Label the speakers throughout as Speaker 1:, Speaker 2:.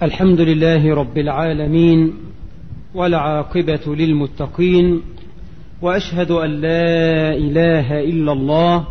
Speaker 1: الحمد لله رب العالمين والعاقبة للمتقين وأشهد أن لا إله إلا الله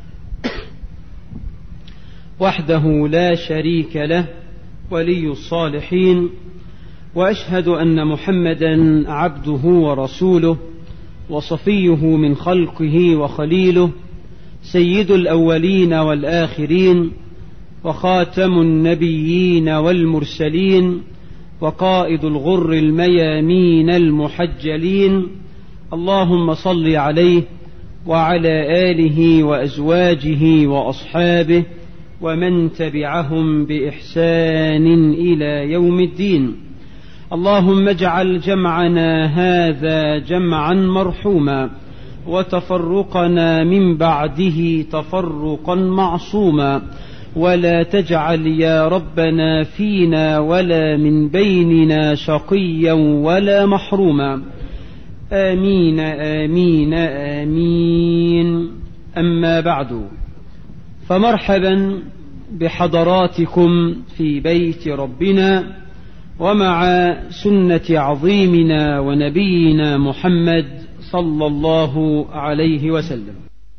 Speaker 1: وحده لا شريك له ولي الصالحين وأشهد أن محمدا عبده ورسوله وصفيه من خلقه وخليله سيد الأولين والآخرين وخاتم النبيين والمرسلين وقائد الغر الميامين المحجلين اللهم صل عليه وعلى آله وأزواجه وأصحابه ومن تبعهم بإحسان إلى يوم الدين اللهم اجعل جمعنا هذا جمعا مرحوما وتفرقنا من بعده تفرقا معصوما ولا تجعل يا ربنا فينا ولا من بيننا شقيا ولا محروما امين امين امين اما بعد فمرحبا بحضراتكم في بيت ربنا ومع سنه عظيمنا ونبينا محمد صلى الله عليه وسلم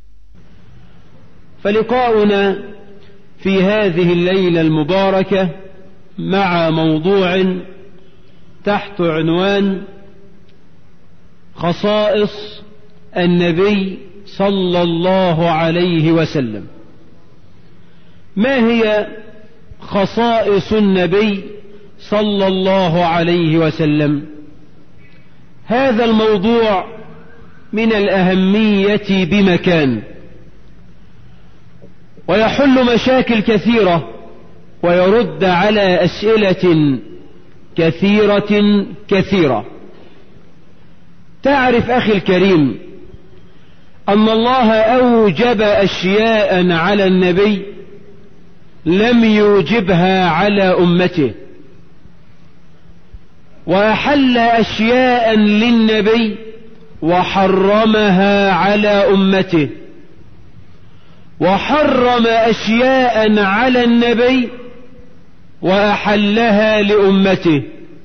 Speaker 1: فلقاؤنا في هذه الليله المباركه مع موضوع تحت عنوان خصائص النبي صلى الله عليه وسلم ما هي خصائص النبي صلى الله عليه وسلم هذا الموضوع من الاهميه بمكان ويحل مشاكل كثيره ويرد على اسئله كثيره كثيره تعرف اخي الكريم ان الله اوجب اشياء على النبي لم يوجبها على امته واحل اشياء للنبي وحرمها على امته وحرم اشياء على النبي واحلها لامته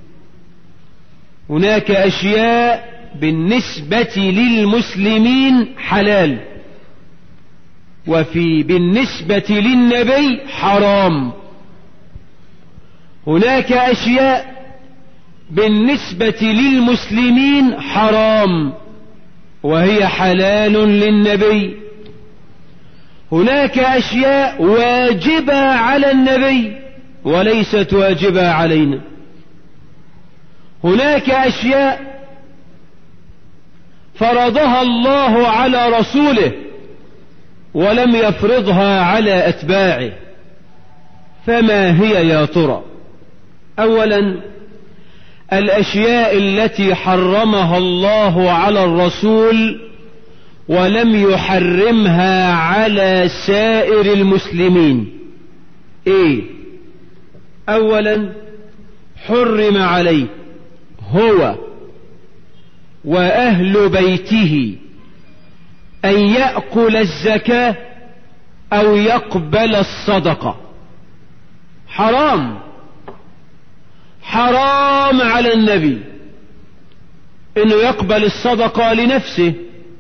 Speaker 1: هناك اشياء بالنسبه للمسلمين حلال وفي بالنسبه للنبي حرام هناك اشياء بالنسبه للمسلمين حرام وهي حلال للنبي هناك اشياء واجبه على النبي وليست واجبه علينا هناك اشياء فرضها الله على رسوله ولم يفرضها على اتباعه فما هي يا ترى اولا الاشياء التي حرمها الله على الرسول ولم يحرمها على سائر المسلمين ايه اولا حرم عليه هو واهل بيته ان ياكل الزكاه او يقبل الصدقه حرام حرام على النبي انه يقبل الصدقه لنفسه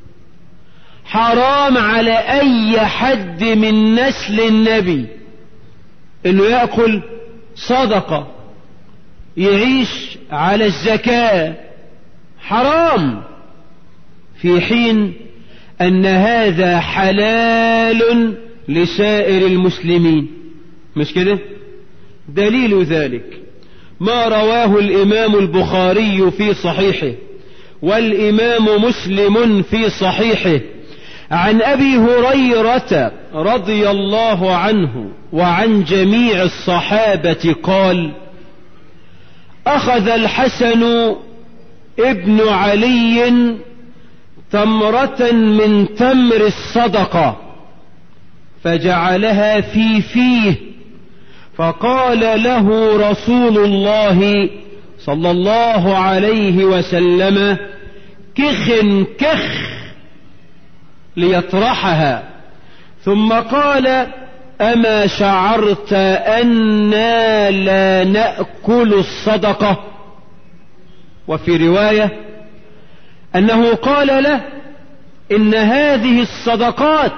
Speaker 1: حرام على اي حد من نسل النبي انه ياكل صدقه يعيش على الزكاه حرام في حين ان هذا حلال لسائر المسلمين مش كده دليل ذلك ما رواه الامام البخاري في صحيحه والامام مسلم في صحيحه عن ابي هريره رضي الله عنه وعن جميع الصحابه قال اخذ الحسن ابن علي تمره من تمر الصدقه فجعلها في فيه فقال له رسول الله صلى الله عليه وسلم كخ كخ ليطرحها ثم قال أما شعرت أنا لا نأكل الصدقة وفي رواية أنه قال له إن هذه الصدقات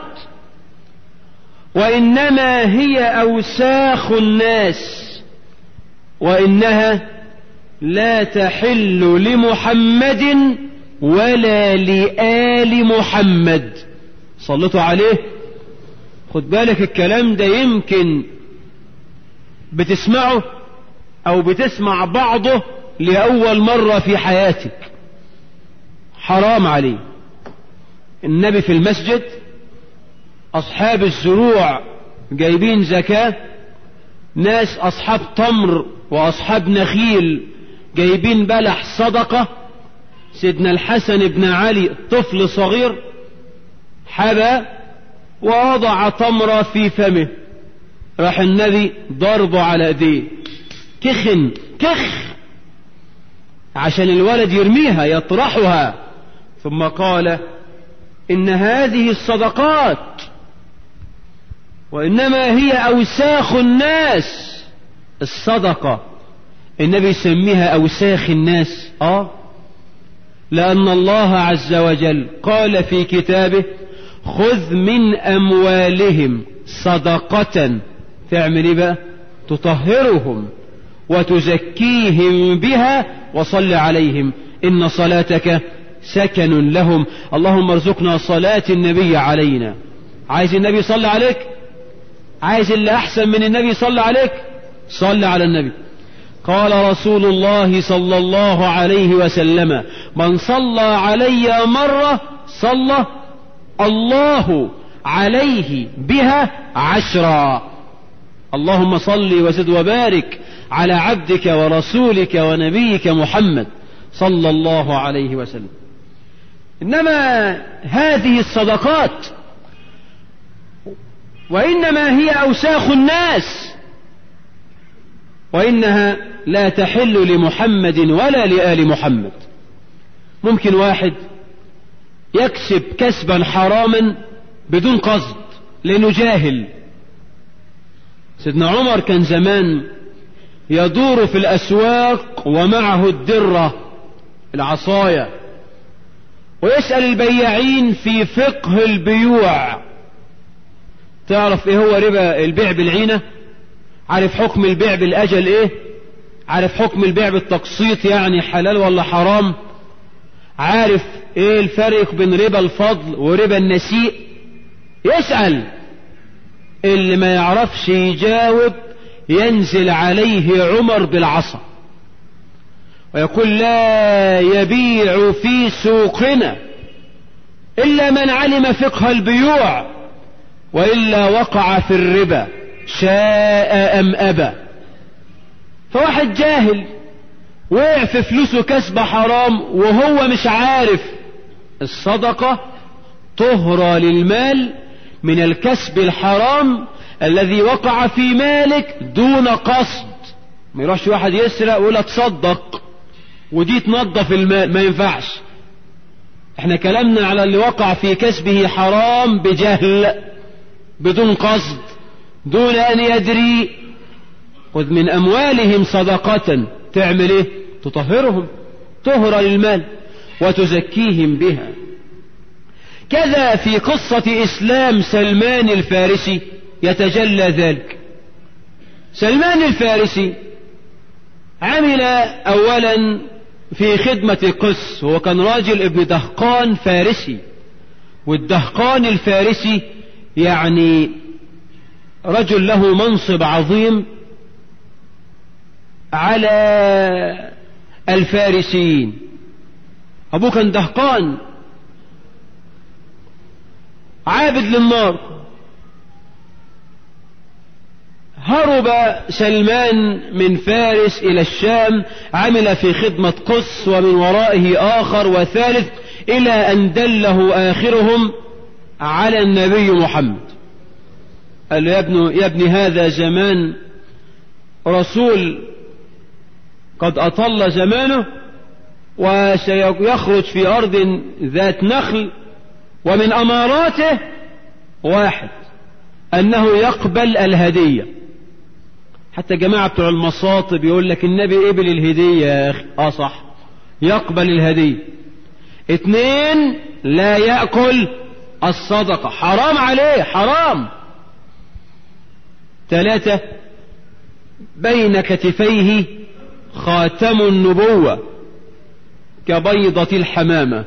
Speaker 1: وإنما هي أوساخ الناس وإنها لا تحل لمحمد ولا لآل محمد صلتوا عليه خد بالك الكلام ده يمكن بتسمعه أو بتسمع بعضه لأول مرة في حياتك حرام عليه النبي في المسجد أصحاب الزروع جايبين زكاة ناس أصحاب تمر وأصحاب نخيل جايبين بلح صدقة سيدنا الحسن بن علي طفل صغير حبى ووضع تمرة في فمه راح النبي ضربه على ايديه كخن كخ عشان الولد يرميها يطرحها ثم قال إن هذه الصدقات وإنما هي أوساخ الناس الصدقة النبي يسميها أوساخ الناس آه لأن الله عز وجل قال في كتابه خذ من أموالهم صدقة تعمل إيه بقى تطهرهم وتزكيهم بها وصل عليهم إن صلاتك سكن لهم اللهم ارزقنا صلاة النبي علينا عايز النبي صلى عليك عايز اللي أحسن من النبي صلى عليك صل على النبي قال رسول الله صلى الله عليه وسلم من صلى علي مرة صلى الله عليه بها عشرا اللهم صل وزد وبارك على عبدك ورسولك ونبيك محمد صلى الله عليه وسلم انما هذه الصدقات وانما هي اوساخ الناس وانها لا تحل لمحمد ولا لآل محمد ممكن واحد يكسب كسبا حراما بدون قصد لانه جاهل سيدنا عمر كان زمان يدور في الاسواق ومعه الدره العصايه ويسال البياعين في فقه البيوع تعرف ايه هو ربا البيع بالعينه عارف حكم البيع بالاجل ايه عارف حكم البيع بالتقسيط يعني حلال ولا حرام عارف ايه الفرق بين ربا الفضل وربا النسيء يسأل اللي ما يعرفش يجاوب ينزل عليه عمر بالعصا ويقول لا يبيع في سوقنا إلا من علم فقه البيوع وإلا وقع في الربا شاء أم أبى فواحد جاهل وقع في فلوسه كسب حرام وهو مش عارف الصدقة طهرة للمال من الكسب الحرام الذي وقع في مالك دون قصد ما يروحش واحد يسرق ويقول تصدق ودي تنظف المال ما ينفعش احنا كلامنا على اللي وقع في كسبه حرام بجهل بدون قصد دون ان يدري خذ من اموالهم صدقة تعمل ايه تطهرهم طهر للمال وتزكيهم بها كذا في قصة إسلام سلمان الفارسي يتجلى ذلك سلمان الفارسي عمل أولا في خدمة قس هو كان راجل ابن دهقان فارسي والدهقان الفارسي يعني رجل له منصب عظيم على الفارسيين أبوه كان دهقان عابد للنار هرب سلمان من فارس إلى الشام عمل في خدمة قس ومن ورائه آخر وثالث إلى أن دله آخرهم على النبي محمد قال له يا ابن, يا ابن هذا زمان رسول قد أطل زمانه وسيخرج في أرض ذات نخل ومن أماراته واحد أنه يقبل الهدية حتى جماعة بتوع المصاطب يقول لك النبي قبل الهدية يا أخي آه صح يقبل الهدية اثنين لا يأكل الصدقة حرام عليه حرام ثلاثة بين كتفيه خاتم النبوة كبيضة الحمامة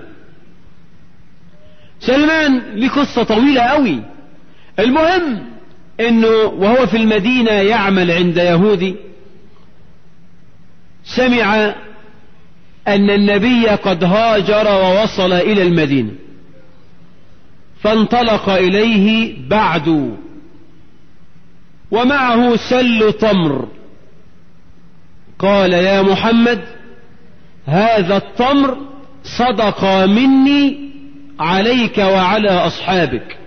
Speaker 1: سلمان ليه قصة طويلة قوي المهم انه وهو في المدينة يعمل عند يهودي سمع ان النبي قد هاجر ووصل الى المدينة فانطلق اليه بعد ومعه سل تمر قال يا محمد هذا التمر صدق مني عليك وعلى اصحابك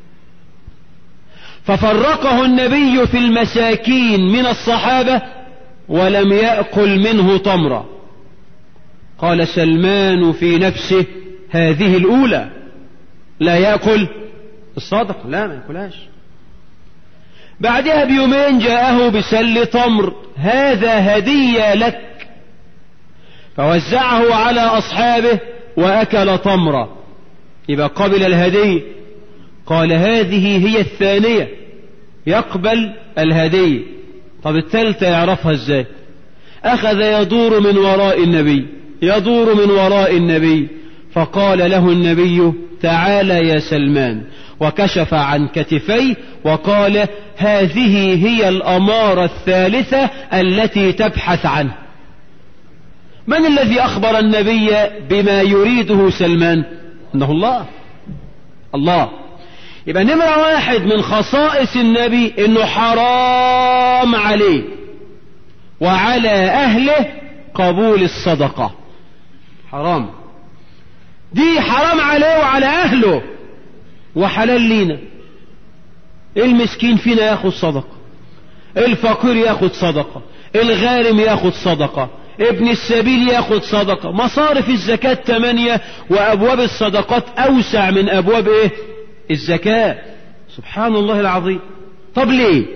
Speaker 1: ففرقه النبي في المساكين من الصحابه ولم ياكل منه تمرا قال سلمان في نفسه هذه الاولى لا ياكل الصدق لا ما ياكلهاش بعدها بيومين جاءه بسل تمر هذا هديه لك فوزعه على اصحابه واكل تمرا يبقى قبل الهديه قال هذه هي الثانيه يقبل الهديه طب الثالثه يعرفها ازاي اخذ يدور من وراء النبي يدور من وراء النبي فقال له النبي تعال يا سلمان وكشف عن كتفيه وقال هذه هي الأمارة الثالثة التي تبحث عنه من الذي أخبر النبي بما يريده سلمان أنه الله الله يبقى نمرة واحد من خصائص النبي أنه حرام عليه وعلى أهله قبول الصدقة حرام دي حرام عليه وعلى أهله وحلال لينا المسكين فينا ياخد صدقة الفقير ياخد صدقة الغارم ياخد صدقة ابن السبيل ياخد صدقة مصارف الزكاة ثمانية وأبواب الصدقات أوسع من أبواب إيه الزكاة سبحان الله العظيم طب ليه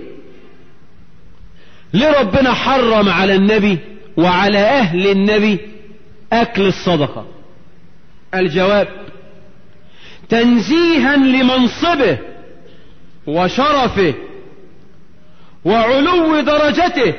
Speaker 1: ليه ربنا حرم على النبي وعلى أهل النبي أكل الصدقة الجواب تنزيها لمنصبه وشرفه وعلو درجته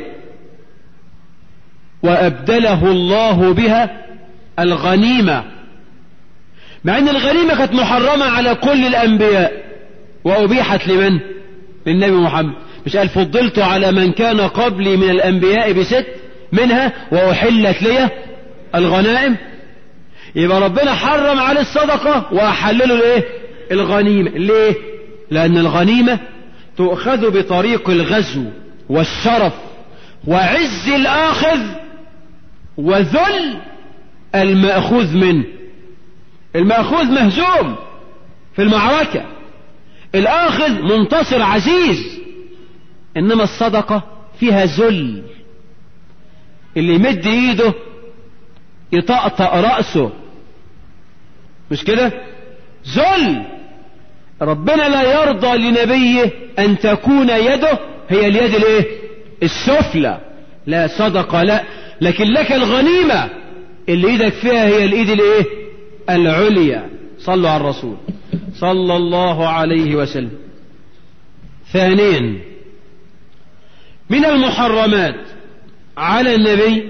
Speaker 1: وأبدله الله بها الغنيمة مع أن الغنيمة كانت محرمة على كل الأنبياء وأبيحت لمن؟ للنبي محمد مش قال فضلت على من كان قبلي من الأنبياء بست منها وأحلت لي الغنائم يبقى ربنا حرم عليه الصدقة وأحلله الايه الغنيمة ليه لأن الغنيمة تؤخذ بطريق الغزو والشرف وعز الآخذ وذل المأخوذ منه المأخوذ مهزوم في المعركة الآخذ منتصر عزيز إنما الصدقة فيها ذل اللي يمد ايده يطأطأ رأسه مش كده ذل ربنا لا يرضى لنبيه ان تكون يده هي اليد الايه السفلى لا صدقة لا لكن لك الغنيمة اللي ايدك فيها هي الايد الايه العليا صلوا على الرسول صلى الله عليه وسلم ثانيا من المحرمات على النبي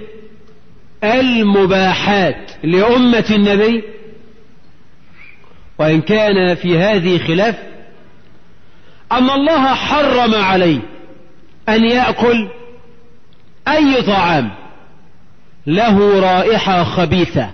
Speaker 1: المباحات لأمة النبي وإن كان في هذه خلاف أن الله حرم عليه أن يأكل أي طعام له رائحة خبيثة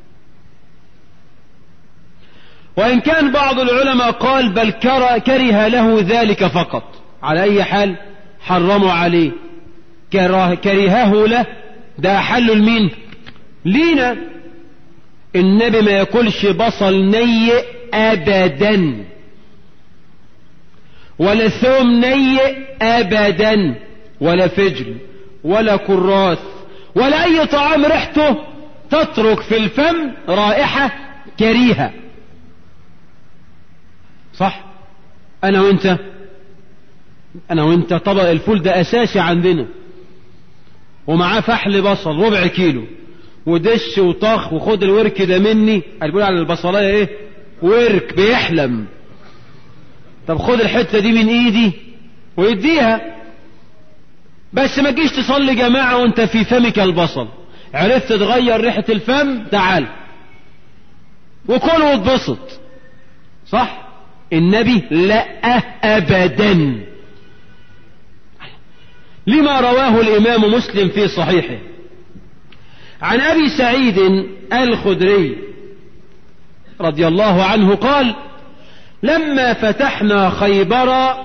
Speaker 1: وإن كان بعض العلماء قال بل كره له ذلك فقط على أي حال حرموا عليه كرهه له ده حل المين لينا النبي ما ياكلش بصل ني ابدا ولا ثوم ني ابدا ولا فجل ولا كراث ولا اي طعام ريحته تترك في الفم رائحة كريهة صح انا وانت انا وانت طبق الفول ده اساسي عندنا ومعاه فحل بصل ربع كيلو ودش وطخ وخد الورك ده مني هتقول على البصلايه ايه ورك بيحلم طب خد الحته دي من ايدي ويديها بس ما تجيش تصلي جماعه وانت في فمك البصل عرفت تغير ريحه الفم تعال وكل واتبسط صح النبي لا ابدا لما رواه الامام مسلم في صحيحه عن ابي سعيد الخدري رضي الله عنه قال لما فتحنا خيبر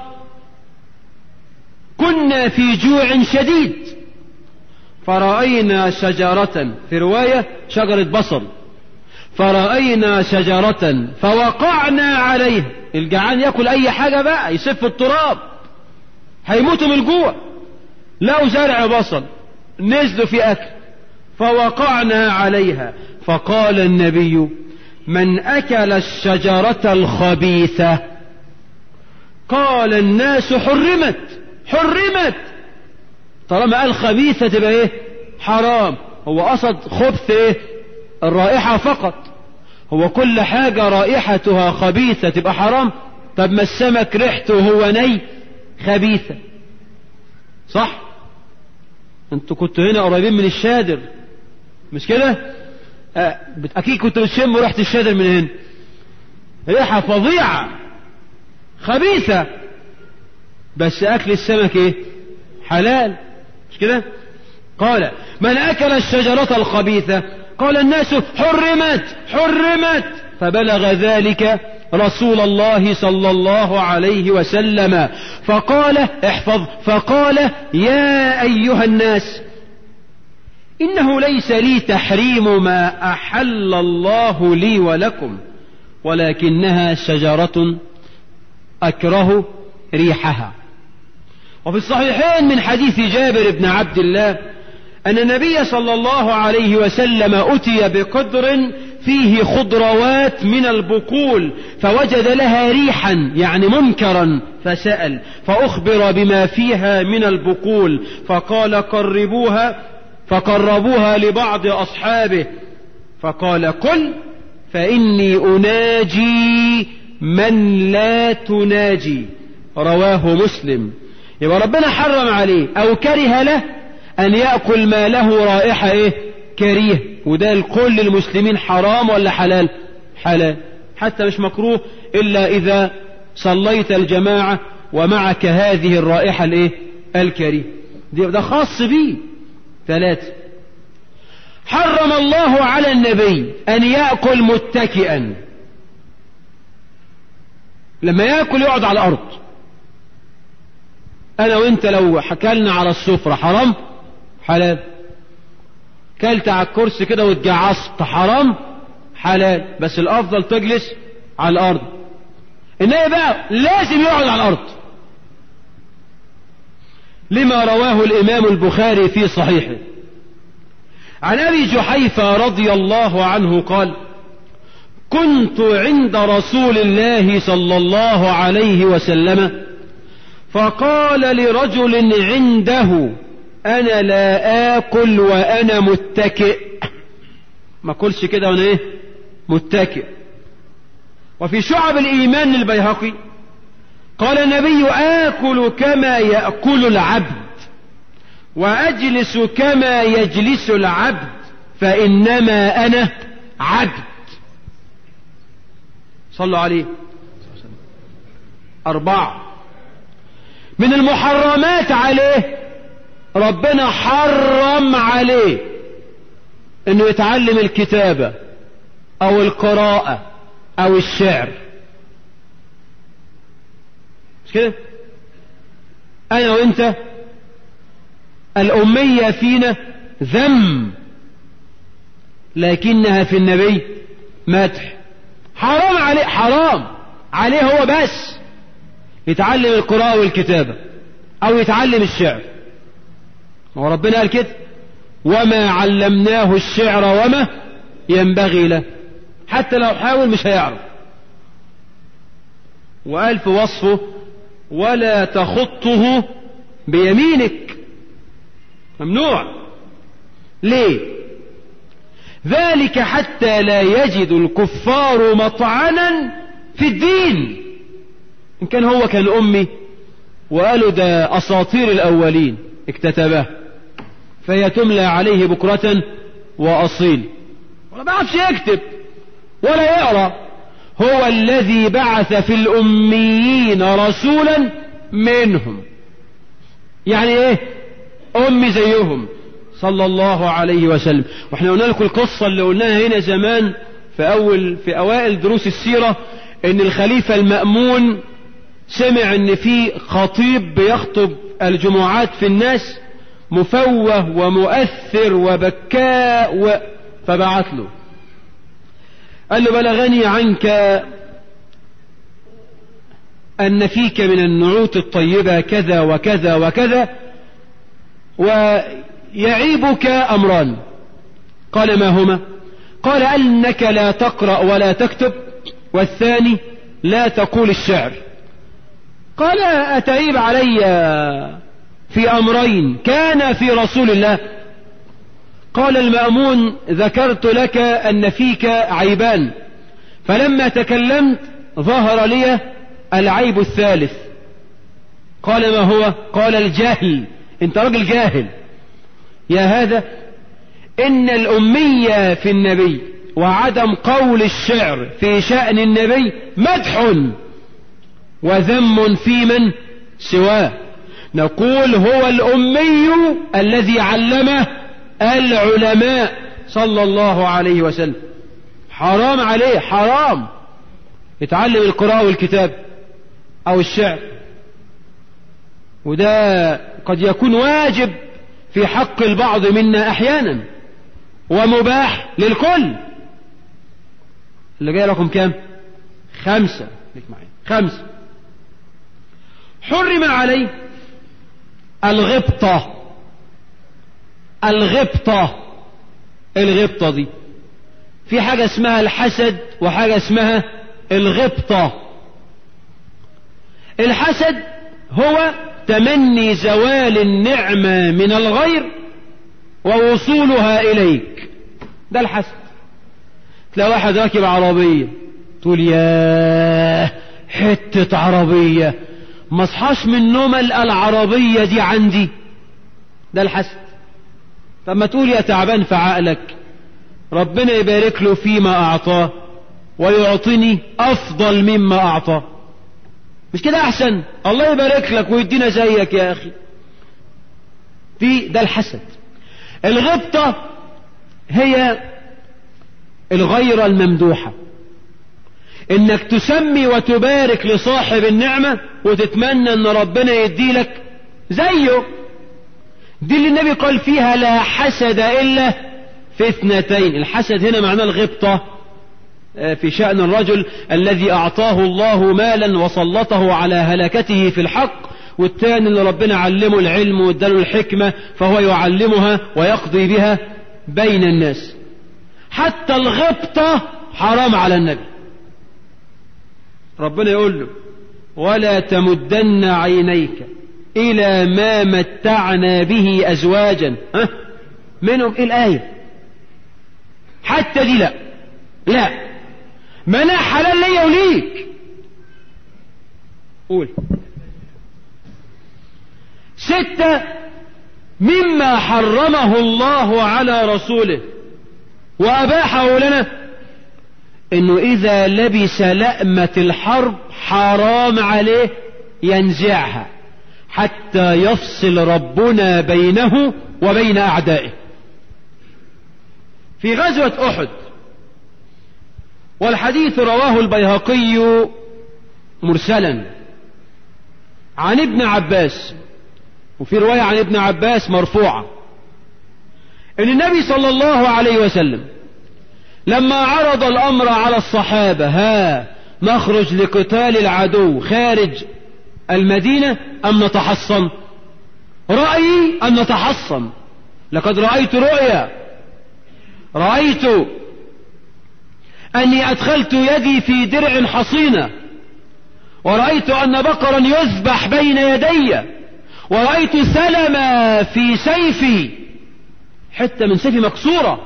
Speaker 1: كنا في جوع شديد فرأينا شجرة في رواية شجرة بصل فرأينا شجرة فوقعنا عليها الجعان ياكل اي حاجة بقى يسف التراب هيموتوا من الجوع لو زرع بصل نزلوا في اكل فوقعنا عليها فقال النبي من اكل الشجرة الخبيثة قال الناس حرمت حرمت طالما قال خبيثة تبقى ايه حرام هو قصد خبث ايه الرائحة فقط هو كل حاجة رائحتها خبيثة تبقى حرام طب ما السمك ريحته هو ني خبيثة صح انتوا كنتوا هنا قريبين من الشادر مش كده آه اكيد كنتوا بتشموا ريحة الشادر من هنا ريحة فظيعة خبيثة بس اكل السمك ايه حلال مش كده قال من اكل الشجرة الخبيثة قال الناس حرمت حرمت فبلغ ذلك رسول الله صلى الله عليه وسلم فقال احفظ فقال يا ايها الناس انه ليس لي تحريم ما احل الله لي ولكم ولكنها شجرة اكره ريحها وفي الصحيحين من حديث جابر بن عبد الله أن النبي صلى الله عليه وسلم أتي بقدر فيه خضروات من البقول فوجد لها ريحا يعني منكرا فسأل فأخبر بما فيها من البقول فقال قربوها فقربوها لبعض أصحابه فقال قل فإني أناجي من لا تناجي رواه مسلم يبقى ربنا حرم عليه أو كره له أن يأكل ما له رائحة إيه كريه وده لكل المسلمين حرام ولا حلال حلال حتى مش مكروه إلا إذا صليت الجماعة ومعك هذه الرائحة الإيه الكريه ده خاص بيه ثلاثة حرم الله على النبي أن يأكل متكئا لما يأكل يقعد على الأرض أنا وأنت لو حكلنا على السفرة حرام حلال كلت على الكرسي كده واتجعصت حرام حلال بس الافضل تجلس على الارض انما بقى لازم يقعد على الارض لما رواه الامام البخاري في صحيحه عن ابي جحيفه رضي الله عنه قال كنت عند رسول الله صلى الله عليه وسلم فقال لرجل عنده انا لا اكل وانا متكئ ما اكلش كده وانا ايه متكئ وفي شعب الايمان للبيهقي قال النبي اكل كما ياكل العبد واجلس كما يجلس العبد فانما انا عبد صلوا عليه اربعه من المحرمات عليه ربنا حرم عليه انه يتعلم الكتابة او القراءة او الشعر مش كده انا وانت الامية فينا ذم لكنها في النبي مدح حرام عليه حرام عليه هو بس يتعلم القراءة والكتابة او يتعلم الشعر هو ربنا قال كده وما علمناه الشعر وما ينبغي له حتى لو حاول مش هيعرف وقال في وصفه ولا تخطه بيمينك ممنوع ليه ذلك حتى لا يجد الكفار مطعنا في الدين إن كان هو كان أمي وقالوا ده أساطير الأولين اكتتبه فهي تملى عليه بكرة وأصيل ولا بيعرفش يكتب ولا يقرأ هو الذي بعث في الأميين رسولا منهم يعني ايه أمي زيهم صلى الله عليه وسلم واحنا قلنا لكم القصة اللي قلناها هنا زمان في أول في أوائل دروس السيرة إن الخليفة المأمون سمع إن في خطيب بيخطب الجمعات في الناس مفوه ومؤثر وبكاء و... فبعت له قال له بلغني عنك أن فيك من النعوت الطيبة كذا وكذا وكذا ويعيبك أمران قال ما هما قال أنك لا تقرأ ولا تكتب والثاني لا تقول الشعر قال أتعيب علي في أمرين كان في رسول الله قال المأمون ذكرت لك أن فيك عيبان فلما تكلمت ظهر لي العيب الثالث قال ما هو قال الجهل انت راجل جاهل يا هذا ان الامية في النبي وعدم قول الشعر في شأن النبي مدح وذم في من سواه نقول هو الأمي الذي علمه العلماء صلى الله عليه وسلم حرام عليه حرام يتعلم القراءة والكتاب أو الشعر وده قد يكون واجب في حق البعض منا أحيانا ومباح للكل اللي جاي لكم كام خمسة خمسة حرم عليه الغبطة الغبطة الغبطة دي في حاجة اسمها الحسد وحاجة اسمها الغبطة الحسد هو تمني زوال النعمة من الغير ووصولها إليك ده الحسد تلاقي واحد راكب عربية تقول ياه حتة عربية ما اصحاش من نوم العربية دي عندي ده الحسد فما تقول يا تعبان في عقلك ربنا يبارك له فيما أعطاه ويعطيني أفضل مما أعطاه مش كده أحسن الله يبارك لك ويدينا زيك يا أخي دي ده الحسد الغبطة هي الغيرة الممدوحة انك تسمي وتبارك لصاحب النعمة وتتمنى ان ربنا يديلك زيه دي اللي النبي قال فيها لا حسد الا في اثنتين الحسد هنا معناه الغبطة في شأن الرجل الذي اعطاه الله مالا وسلطه على هلكته في الحق والثاني اللي ربنا علمه العلم واداله الحكمة فهو يعلمها ويقضي بها بين الناس حتى الغبطة حرام على النبي ربنا يقول له ولا تمدن عينيك إلى ما متعنا به أزواجا ها منهم إيه الآية حتى دي لا لا منع حلال ليا وليك قول ستة مما حرمه الله على رسوله وأباحه لنا انه اذا لبس لأمة الحرب حرام عليه ينزعها حتى يفصل ربنا بينه وبين اعدائه في غزوة احد والحديث رواه البيهقي مرسلا عن ابن عباس وفي رواية عن ابن عباس مرفوعة ان النبي صلى الله عليه وسلم لما عرض الأمر على الصحابة ها نخرج لقتال العدو خارج المدينة أم نتحصن رأيي أن نتحصن لقد رأيت رؤيا رأيت أني أدخلت يدي في درع حصينة ورأيت أن بقرا يذبح بين يدي ورأيت سلما في سيفي حتة من سيفي مكسورة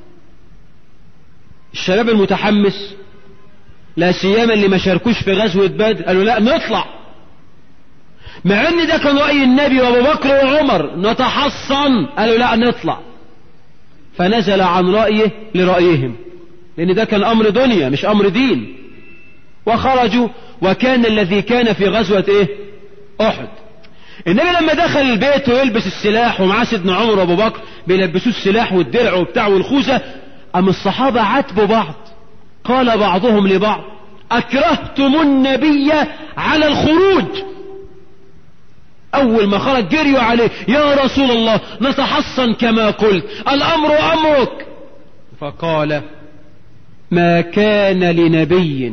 Speaker 1: الشباب المتحمس لا سيما اللي ما شاركوش في غزوة بدر قالوا لا نطلع مع ان ده كان رأي النبي وابو بكر وعمر نتحصن قالوا لا نطلع فنزل عن رأيه لرأيهم لان ده كان امر دنيا مش امر دين وخرجوا وكان الذي كان في غزوة ايه احد النبي لما دخل البيت ويلبس السلاح ومعاه سيدنا عمر وابو بكر بيلبسوه السلاح والدرع وبتاع والخوذة ام الصحابة عاتبوا بعض قال بعضهم لبعض اكرهتم النبي على الخروج اول ما خرج جريوا عليه يا رسول الله نتحصن كما قلت الامر امرك فقال ما كان لنبي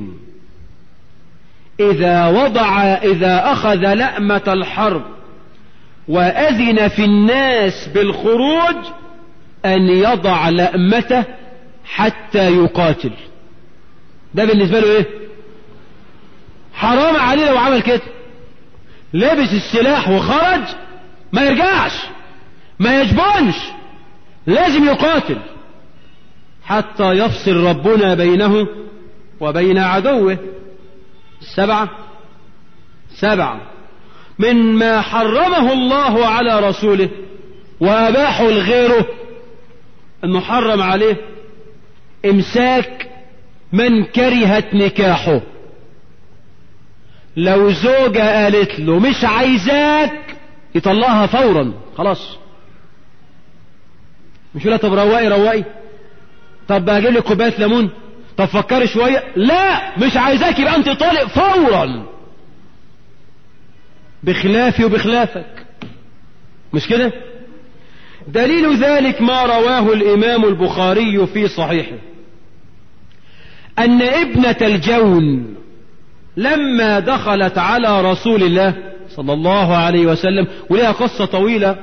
Speaker 1: اذا وضع اذا اخذ لأمة الحرب واذن في الناس بالخروج ان يضع لأمته حتى يقاتل ده بالنسبة له ايه حرام عليه لو عمل كده لبس السلاح وخرج ما يرجعش ما يجبنش لازم يقاتل حتى يفصل ربنا بينه وبين عدوه سبعة سبعة مما حرمه الله على رسوله وأباحه لغيره أنه حرم عليه إمساك من كرهت نكاحه لو زوجة قالت له مش عايزاك يطلقها فورا خلاص مش لا طب روقي روقي طب هجيب لك كوبايه ليمون طب فكري شويه لا مش عايزاك يبقى انت طالق فورا بخلافي وبخلافك مش كده دليل ذلك ما رواه الامام البخاري في صحيحه ان ابنه الجون لما دخلت على رسول الله صلى الله عليه وسلم ولها قصة طويلة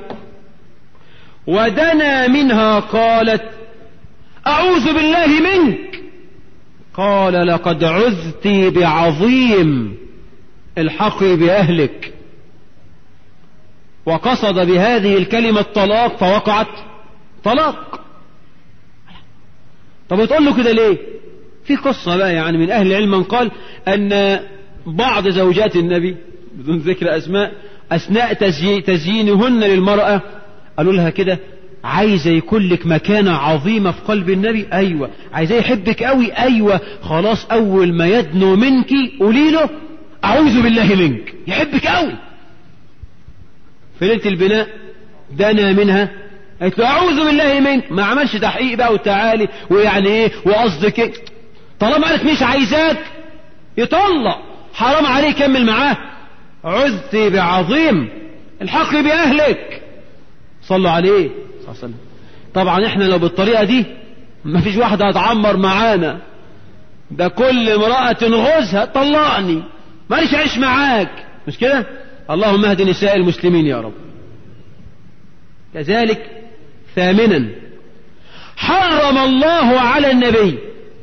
Speaker 1: ودنا منها قالت أعوذ بالله منك قال لقد عذت بعظيم الحقي بأهلك وقصد بهذه الكلمة طلاق فوقعت طلاق طب بتقول له كده ليه في قصة بقى يعني من أهل العلم من قال أن بعض زوجات النبي بدون ذكر أسماء أثناء تزيي تزيينهن للمرأة قالوا لها كده عايزة يكون لك مكانة عظيمة في قلب النبي أيوة عايزة يحبك قوي أيوة خلاص أول ما يدنو منك قولي له أعوذ بالله منك يحبك قوي في ليلة البناء دنا منها قالت له أعوذ بالله منك ما عملش تحقيق بقى وتعالي ويعني إيه وقصدك إيه طالما قالت مش عايزاك يطلق حرام عليه يكمل معاه عذت بعظيم الحق بأهلك صلوا عليه صلى الله عليه وسلم طبعا احنا لو بالطريقة دي ما فيش واحدة هتعمر معانا ده كل امرأة غزها طلقني ماليش عيش معاك مش كده اللهم اهد نساء المسلمين يا رب كذلك ثامنا حرم الله على النبي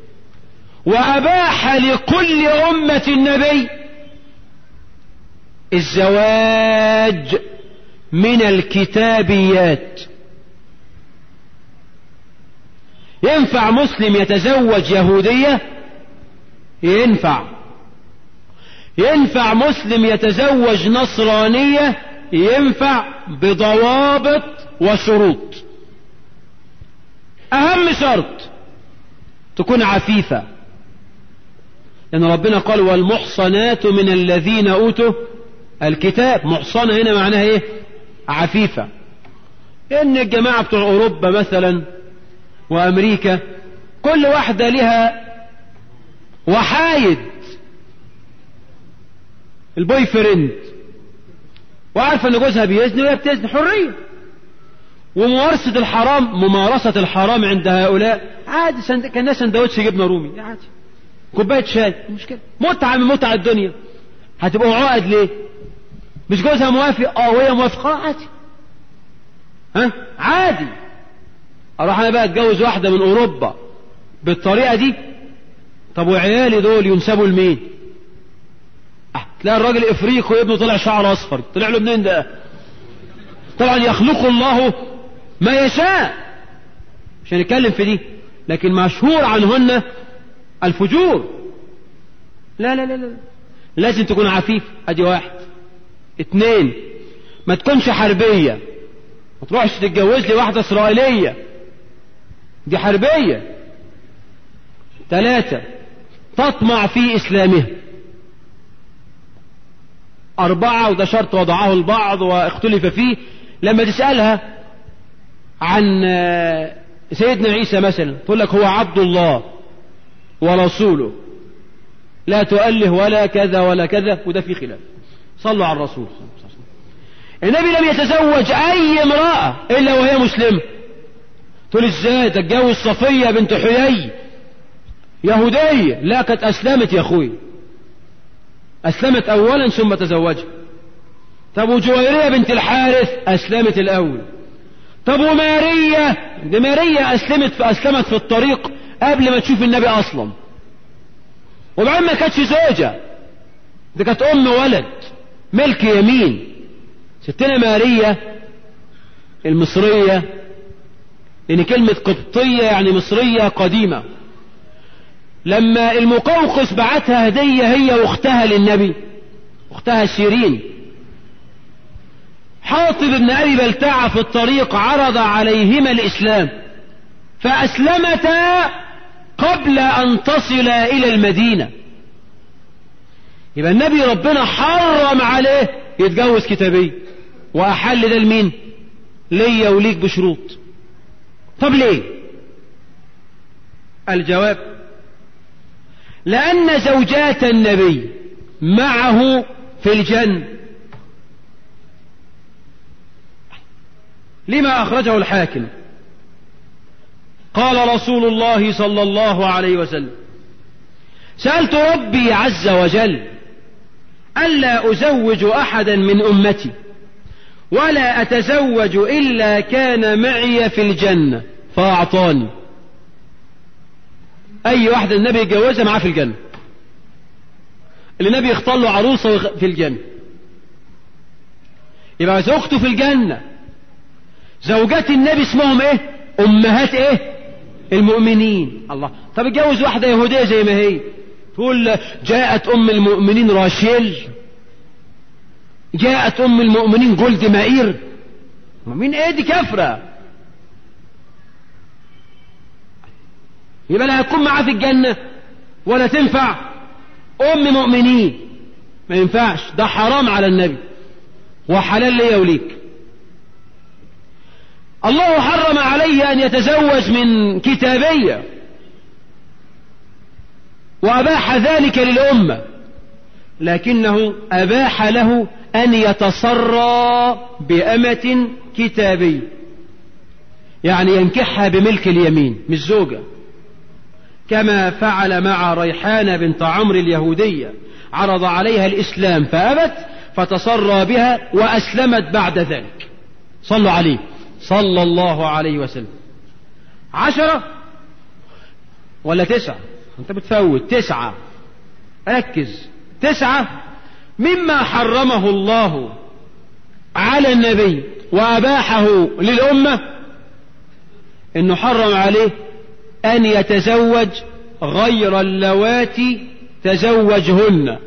Speaker 1: وأباح لكل أمة النبي الزواج من الكتابيات ينفع مسلم يتزوج يهودية ينفع ينفع مسلم يتزوج نصرانية ينفع بضوابط وشروط أهم شرط تكون عفيفة لأن ربنا قال والمحصنات من الذين أوتوا الكتاب محصنة هنا معناها إيه عفيفة إن الجماعة بتوع أوروبا مثلا وأمريكا كل واحدة لها وحايد البوي فريند وعارفة ان جوزها بيزني وهي بتزني حرية وممارسة الحرام ممارسة الحرام عند هؤلاء عادي سند... كان سندوتش جبنة رومي عادي كوباية شاي مشكلة متعة من متع الدنيا هتبقوا عقد ليه مش جوزها موافق اه وهي موافقة عادي ها عادي اروح انا بقى اتجوز واحدة من اوروبا بالطريقة دي طب وعيالي دول ينسبوا لمين اه تلاقي الراجل افريقي وابنه طلع شعر اصفر طلع له منين ده طبعا يخلق الله ما يشاء مش هنتكلم في دي لكن مشهور عنهن الفجور لا لا لا لا لازم تكون عفيف ادي واحد اتنين ما تكونش حربية ما تروحش تتجوز لي واحدة اسرائيلية دي حربية ثلاثة تطمع في اسلامها أربعة وده شرط وضعه البعض واختلف فيه لما تسألها عن سيدنا عيسى مثلا تقول لك هو عبد الله ورسوله لا تؤله ولا كذا ولا كذا وده في خلاف صلوا على الرسول النبي لم يتزوج أي امرأة إلا وهي مسلمة تقول ازاي تتجوز صفية بنت حيي يهودية لا كانت أسلمت يا أخوي أسلمت أولا ثم تزوجها طب وجويرية بنت الحارث أسلمت الأول طب ومارية دي مارية أسلمت في أسلمت في الطريق قبل ما تشوف النبي أصلا وبعدين ما كانتش زوجة دي كانت أم ولد ملك يمين ستنا مارية المصرية لأن كلمة قبطية يعني مصرية قديمة لما المقوقس بعتها هدية هي واختها للنبي اختها شيرين حاطب بن أبي بلتعة في الطريق عرض عليهما الإسلام فأسلمتا قبل أن تصل إلى المدينة يبقى النبي ربنا حرم عليه يتجوز كتابي وأحل ده لمين ليا وليك بشروط طب ليه الجواب لأن زوجات النبي معه في الجنة لما أخرجه الحاكم قال رسول الله صلى الله عليه وسلم سألت ربي عز وجل ألا أزوج أحدا من أمتي ولا أتزوج إلا كان معي في الجنة فأعطاني أي واحدة النبي يتجوزها معاه في الجنة اللي النبي يختار له عروسة في الجنة يبقى زوجته في الجنة زوجات النبي اسمهم ايه امهات ايه المؤمنين الله طب اتجوز واحدة يهودية زي ما هي تقول جاءت ام المؤمنين راشيل جاءت ام المؤمنين جولد مائير مين ايه دي كفرة يبقى لا هتكون معاه في الجنة ولا تنفع ام مؤمنين ما ينفعش ده حرام على النبي وحلال ليا وليك الله حرم عليه أن يتزوج من كتابية وأباح ذلك للأمة لكنه أباح له أن يتصرى بأمة كتابية يعني ينكحها بملك اليمين مش زوجة كما فعل مع ريحانة بنت عمرو اليهودية عرض عليها الإسلام فأبت فتصرى بها وأسلمت بعد ذلك صلوا عليه صلى الله عليه وسلم عشرة ولا تسعة انت بتفوت تسعة ركز تسعة مما حرمه الله على النبي وأباحه للأمة انه حرم عليه ان يتزوج غير اللواتي تزوجهن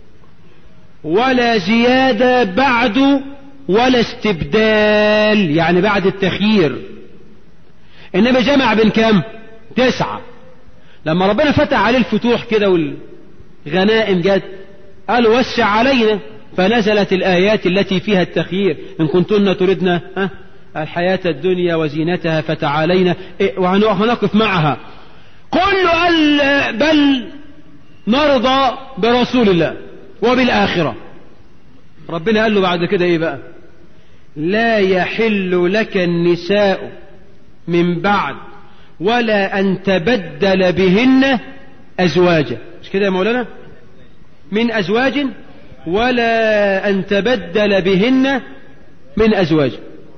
Speaker 1: ولا زيادة بعد ولا استبدال يعني بعد التخيير انما جمع بين كام تسعة لما ربنا فتح عليه الفتوح كده والغنائم جت قال وسع علينا فنزلت الآيات التي فيها التخيير إن كنتن تردن الحياة الدنيا وزينتها فتعالينا إيه وهنقف معها كل قال بل نرضى برسول الله وبالآخرة ربنا قال له بعد كده ايه بقى لا يحل لك النساء من بعد ولا أن تبدل بهن أزواجا مش كده يا مولانا من أزواج ولا أن تبدل بهن من أزواج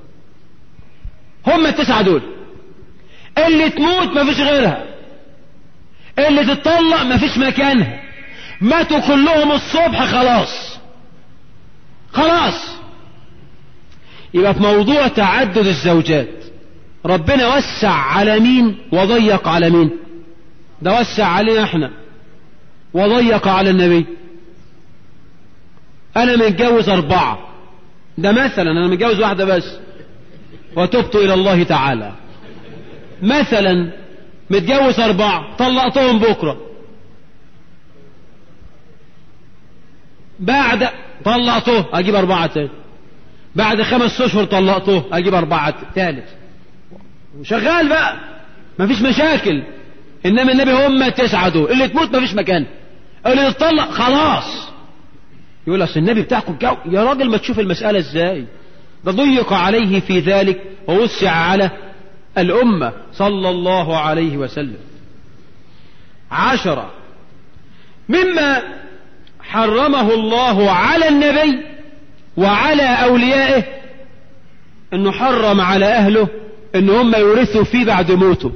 Speaker 1: هم التسعة دول اللي تموت ما فيش غيرها اللي تتطلق ما فيش مكانها ماتوا كلهم الصبح خلاص خلاص يبقى في موضوع تعدد الزوجات ربنا وسع على مين وضيق على مين ده وسع علينا احنا وضيق على النبي انا متجوز اربعة ده مثلا انا متجوز واحدة بس وتبت الى الله تعالى مثلا متجوز اربعة طلقتهم بكرة بعد طلقته اجيب اربعة تاني بعد خمس اشهر طلقته اجيب اربعة تالت شغال بقى مفيش مشاكل انما النبي هم تسعة دول اللي تموت مفيش مكان اللي يتطلق خلاص يقول اصل النبي بتاعكم جو يا راجل ما تشوف المسألة ازاي ده ضيق عليه في ذلك ووسع على الأمة صلى الله عليه وسلم عشرة مما حرمه الله على النبي وعلى أوليائه أنه حرم على أهله أن هم يورثوا فيه بعد موته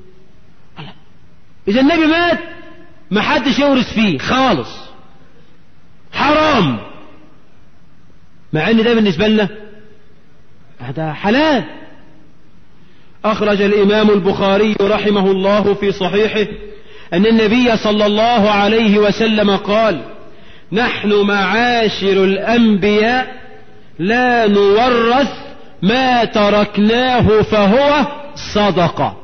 Speaker 1: إذا النبي مات ما حدش يورث فيه خالص حرام مع ان ده بالنسبة لنا هذا حلال أخرج الإمام البخاري رحمه الله في صحيحه أن النبي صلى الله عليه وسلم قال نحن معاشر الأنبياء لا نورث ما تركناه فهو صدقة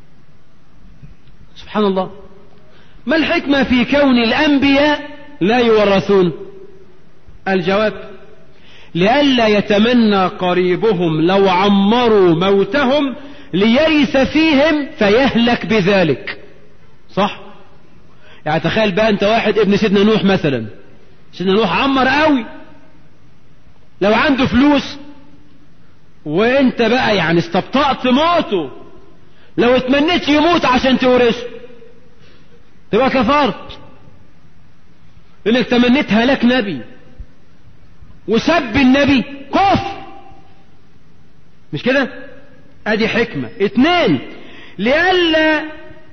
Speaker 1: سبحان الله ما الحكمة في كون الأنبياء لا يورثون الجواب لئلا يتمنى قريبهم لو عمروا موتهم ليرث فيهم فيهلك بذلك صح يعني تخيل بقى انت واحد ابن سيدنا نوح مثلا سيدنا نوح عمر قوي لو عنده فلوس وانت بقى يعني استبطأت موته لو اتمنيت يموت عشان تورثه تبقى كفرت انك تمنيت هلاك نبي وسب النبي كفر مش كده ادي حكمة اتنين لئلا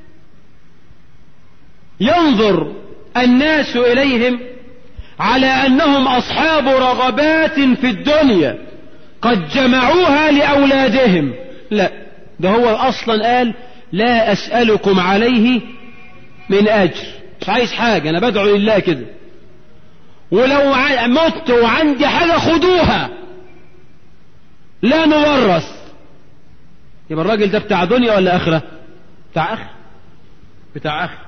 Speaker 1: ينظر الناس اليهم على انهم اصحاب رغبات في الدنيا قد جمعوها لاولادهم لا ده هو اصلا قال لا اسألكم عليه من اجر مش عايز حاجة انا بدعو لله كده ولو مت وعندي حاجة خدوها لا نورث يبقى الراجل ده بتاع دنيا ولا اخرة بتاع اخر بتاع اخر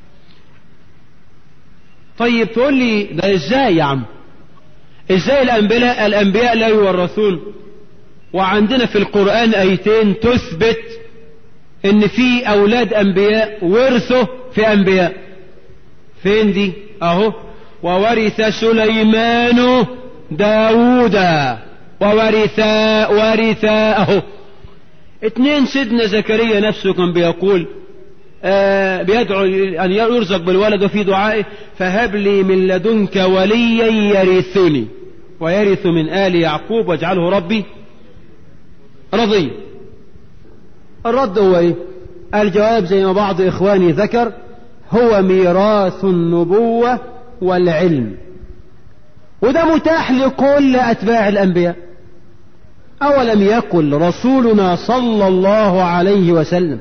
Speaker 1: طيب تقول لي ده ازاي يا عم ازاي الانبياء الانبياء لا يورثون وعندنا في القرآن ايتين تثبت ان في اولاد انبياء ورثوا في انبياء فين دي اهو وورث سليمان داود وورث ورث اهو اتنين سيدنا زكريا نفسه كان بيقول آه بيدعو أن يرزق بالولد وفي دعائه فهب لي من لدنك وليا يرثني ويرث من آل يعقوب واجعله ربي رضي الرد هو ايه الجواب زي ما بعض إخواني ذكر هو ميراث النبوة والعلم وده متاح لكل أتباع الأنبياء أولم يقل رسولنا صلى الله عليه وسلم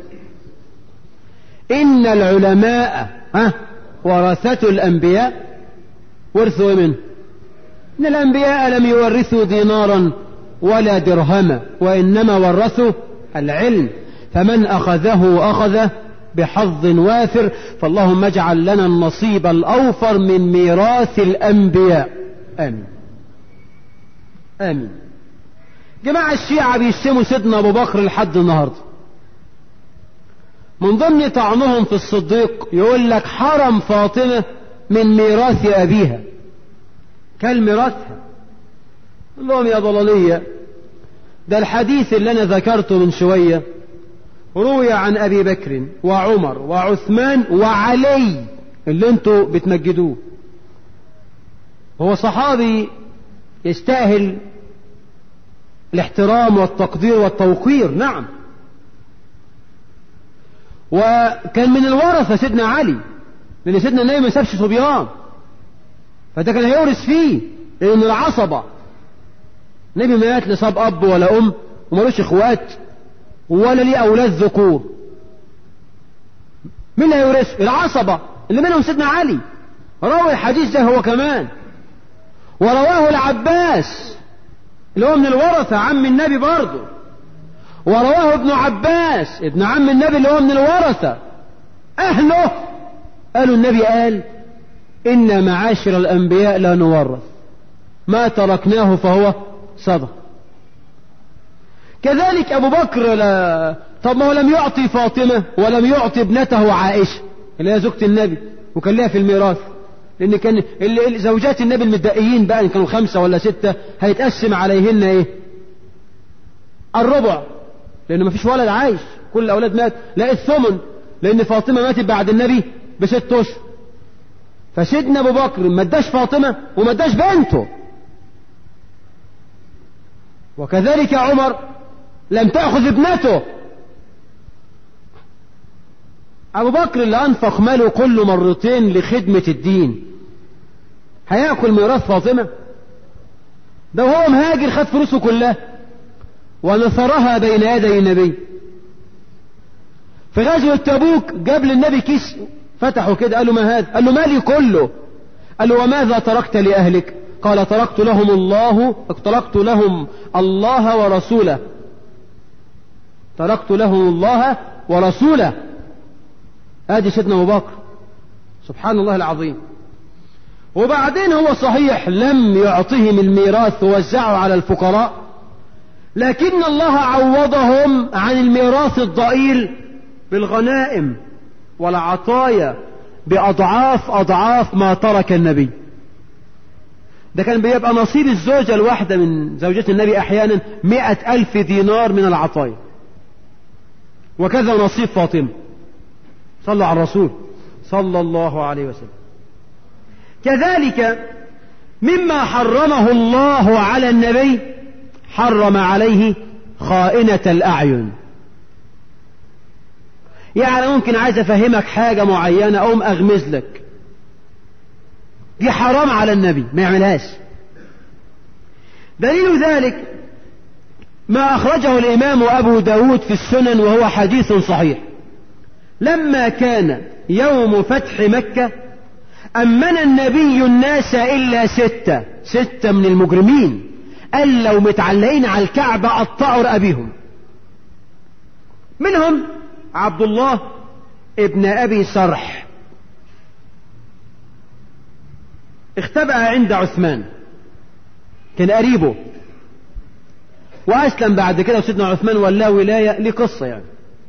Speaker 1: إن العلماء ها ورثة الأنبياء ورثوا منه إن الأنبياء لم يورثوا دينارا ولا درهما وإنما ورثوا العلم فمن أخذه أخذه بحظ وافر فاللهم اجعل لنا النصيب الأوفر من ميراث الأنبياء آمين آمين جماعة الشيعة بيشتموا سيدنا أبو بكر لحد النهاردة من ضمن طعنهم في الصديق يقول لك حرم فاطمة من ميراث أبيها كل ميراثها قال لهم يا ضلالية ده الحديث اللي أنا ذكرته من شوية روي عن أبي بكر وعمر وعثمان وعلي اللي انتوا بتمجدوه هو صحابي يستاهل الاحترام والتقدير والتوقير نعم وكان من الورثة سيدنا علي لأن سيدنا النبي ما سابش صبيان فده كان هيورث فيه لأن العصبة النبي مات لصاب أب ولا أم ومالوش إخوات ولا ليه أولاد ذكور مين اللي هيورثه؟ العصبة اللي منهم سيدنا علي روى الحديث ده هو كمان ورواه العباس اللي هو من الورثة عم النبي برضه ورواه ابن عباس ابن عم النبي اللي هو من الورثة أهله قالوا النبي قال إن معاشر الأنبياء لا نورث ما تركناه فهو صدق كذلك أبو بكر لا طب ما هو لم يعطي فاطمة ولم يعطي ابنته عائشة اللي هي زوجة النبي وكان لها في الميراث لأن كان اللي زوجات النبي المدقيين بقى إن كانوا خمسة ولا ستة هيتقسم عليهن إيه؟ الربع لأن مفيش ولد عايش كل الأولاد مات لا الثمن لأن فاطمة ماتت بعد النبي بست أشهر فسيدنا أبو بكر ما اداش فاطمة وما اداش بنته وكذلك عمر لم تأخذ ابنته أبو بكر اللي أنفق ماله كله مرتين لخدمة الدين هياكل ميراث فاطمة ده وهو مهاجر خد فلوسه كلها ونثرها بين يدي النبي في غزوة تبوك جاب للنبي كيس فتحه كده قال له ما هذا قال له مالي كله قال له وماذا تركت لأهلك قال تركت لهم الله تركت لهم الله ورسوله تركت لهم الله ورسوله ادي سيدنا ابو بكر سبحان الله العظيم وبعدين هو صحيح لم يعطهم الميراث ووزعه على الفقراء لكن الله عوضهم عن الميراث الضئيل بالغنائم والعطايا بأضعاف أضعاف ما ترك النبي ده كان بيبقى نصيب الزوجة الواحدة من زوجات النبي أحيانا مئة ألف دينار من العطايا وكذا نصيب فاطمة صلوا على الرسول صلى الله عليه وسلم كذلك مما حرمه الله على النبي حرم عليه خائنة الأعين يعني ممكن عايز أفهمك حاجة معينة أقوم أغمز لك دي حرام على النبي ما يعملهاش دليل ذلك ما أخرجه الإمام أبو داود في السنن وهو حديث صحيح لما كان يوم فتح مكة أمن النبي الناس إلا ستة ستة من المجرمين قال لو متعلقين على الكعبة قطعوا رقبيهم منهم عبد الله ابن أبي سرح اختبأ عند عثمان كان قريبه وأسلم بعد كده سيدنا عثمان ولاه ولاية لقصة يعني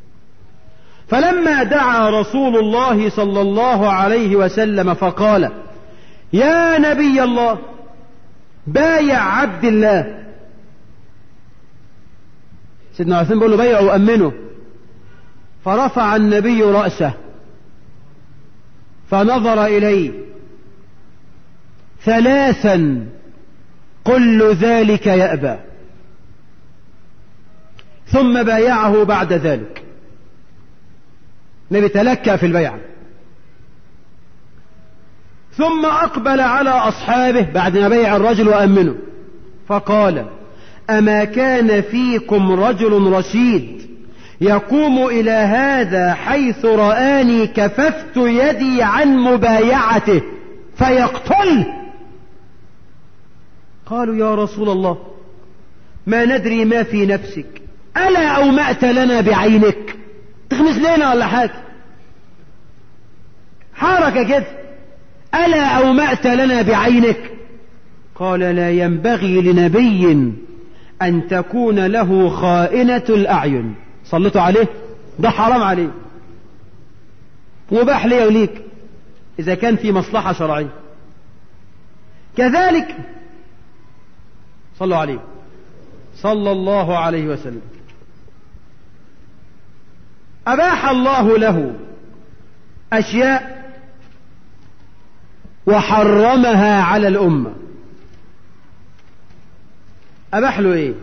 Speaker 1: فلما دعا رسول الله صلى الله عليه وسلم فقال يا نبي الله بايع عبد الله سيدنا عثمان بيقول له بيعه وأمنه فرفع النبي رأسه فنظر إليه ثلاثا كل ذلك يأبى ثم بايعه بعد ذلك النبي تلكى في البيعة ثم أقبل على أصحابه بعد ما بيع الرجل وأمنه فقال أما كان فيكم رجل رشيد يقوم إلى هذا حيث رآني كففت يدي عن مبايعته فيقتله قالوا يا رسول الله ما ندري ما في نفسك ألا أومأت لنا بعينك تخمس لنا ولا حاجة حركة كده ألا أومأت لنا بعينك قال لا ينبغي لنبي أن تكون له خائنة الأعين صلتوا عليه ده حرام عليه مباح لي وليك إذا كان في مصلحة شرعية كذلك صلوا عليه صلى الله عليه وسلم أباح الله له أشياء وحرمها على الأمة أباح له إيه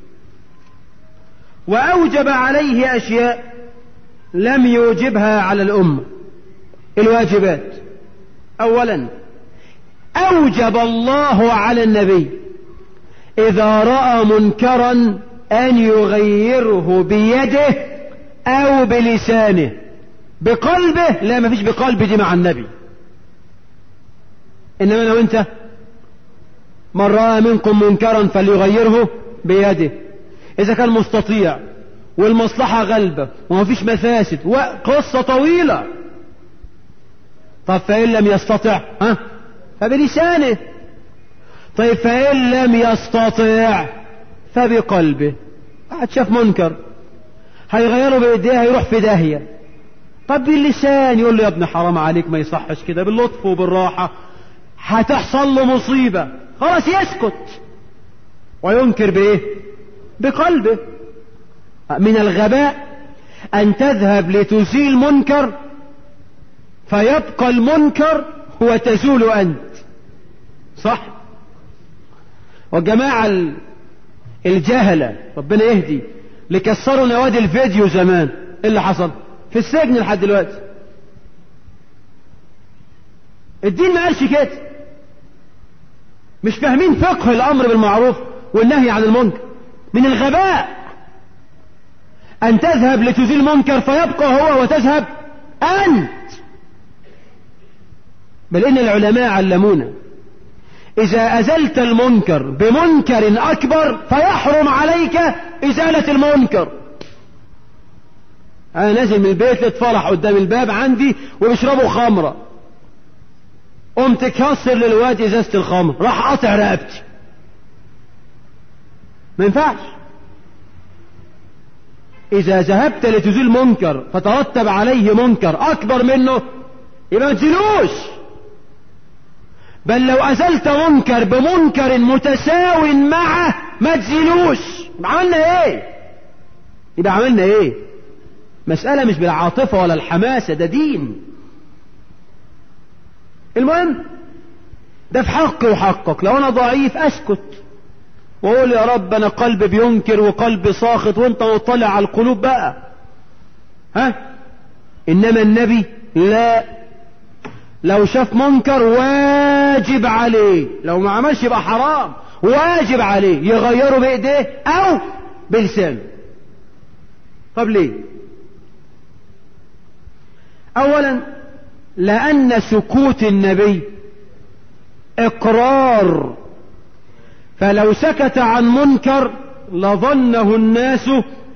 Speaker 1: وأوجب عليه أشياء لم يوجبها على الأمة الواجبات أولا أوجب الله على النبي إذا رأى منكرا أن يغيره بيده أو بلسانه بقلبه لا ما فيش بقلب دي مع النبي إنما لو أنت من رأى منكم منكرا فليغيره بيده إذا كان مستطيع والمصلحة غلبة وما فيش مفاسد وقصة طويلة طب فإن لم يستطع ها فبلسانه طيب فإن لم يستطع فبقلبه واحد شاف منكر هيغيره بإيديه هيروح في داهية طب باللسان يقول له يا ابن حرام عليك ما يصحش كده باللطف وبالراحة هتحصل له مصيبة خلاص يسكت وينكر بإيه بقلبه من الغباء أن تذهب لتزيل منكر فيبقى المنكر وتزول أنت صح والجماعة الجهلة ربنا يهدي اللي كسروا نوادي الفيديو زمان ايه اللي حصل في السجن لحد دلوقتي الدين ما قالش كده مش فاهمين فقه الامر بالمعروف والنهي عن المنكر من الغباء ان تذهب لتزيل منكر فيبقى هو وتذهب انت بل ان العلماء علمونا اذا ازلت المنكر بمنكر اكبر فيحرم عليك ازالة المنكر انا نازل من البيت لقيت فرح قدام الباب عندي وبيشربوا خمرة قمت كسر للواد ازازة الخمر راح قاطع رقبتي ما ينفعش اذا ذهبت لتزيل منكر فترتب عليه منكر اكبر منه يبقى ما تزيلوش بل لو أزلت منكر بمنكر متساو معه ما تزيلوش يبقى عملنا ايه يبقى عملنا ايه مسألة مش بالعاطفة ولا الحماسة ده دين المهم ده في حقي وحقك لو انا ضعيف اسكت واقول يا رب انا قلبي بينكر وقلبي ساخط وانت مطلع على القلوب بقى ها انما النبي لا لو شاف منكر واجب عليه لو ما عملش يبقى حرام واجب عليه يغيره بايديه او بلسانه طب ليه اولا لان سكوت النبي اقرار فلو سكت عن منكر لظنه الناس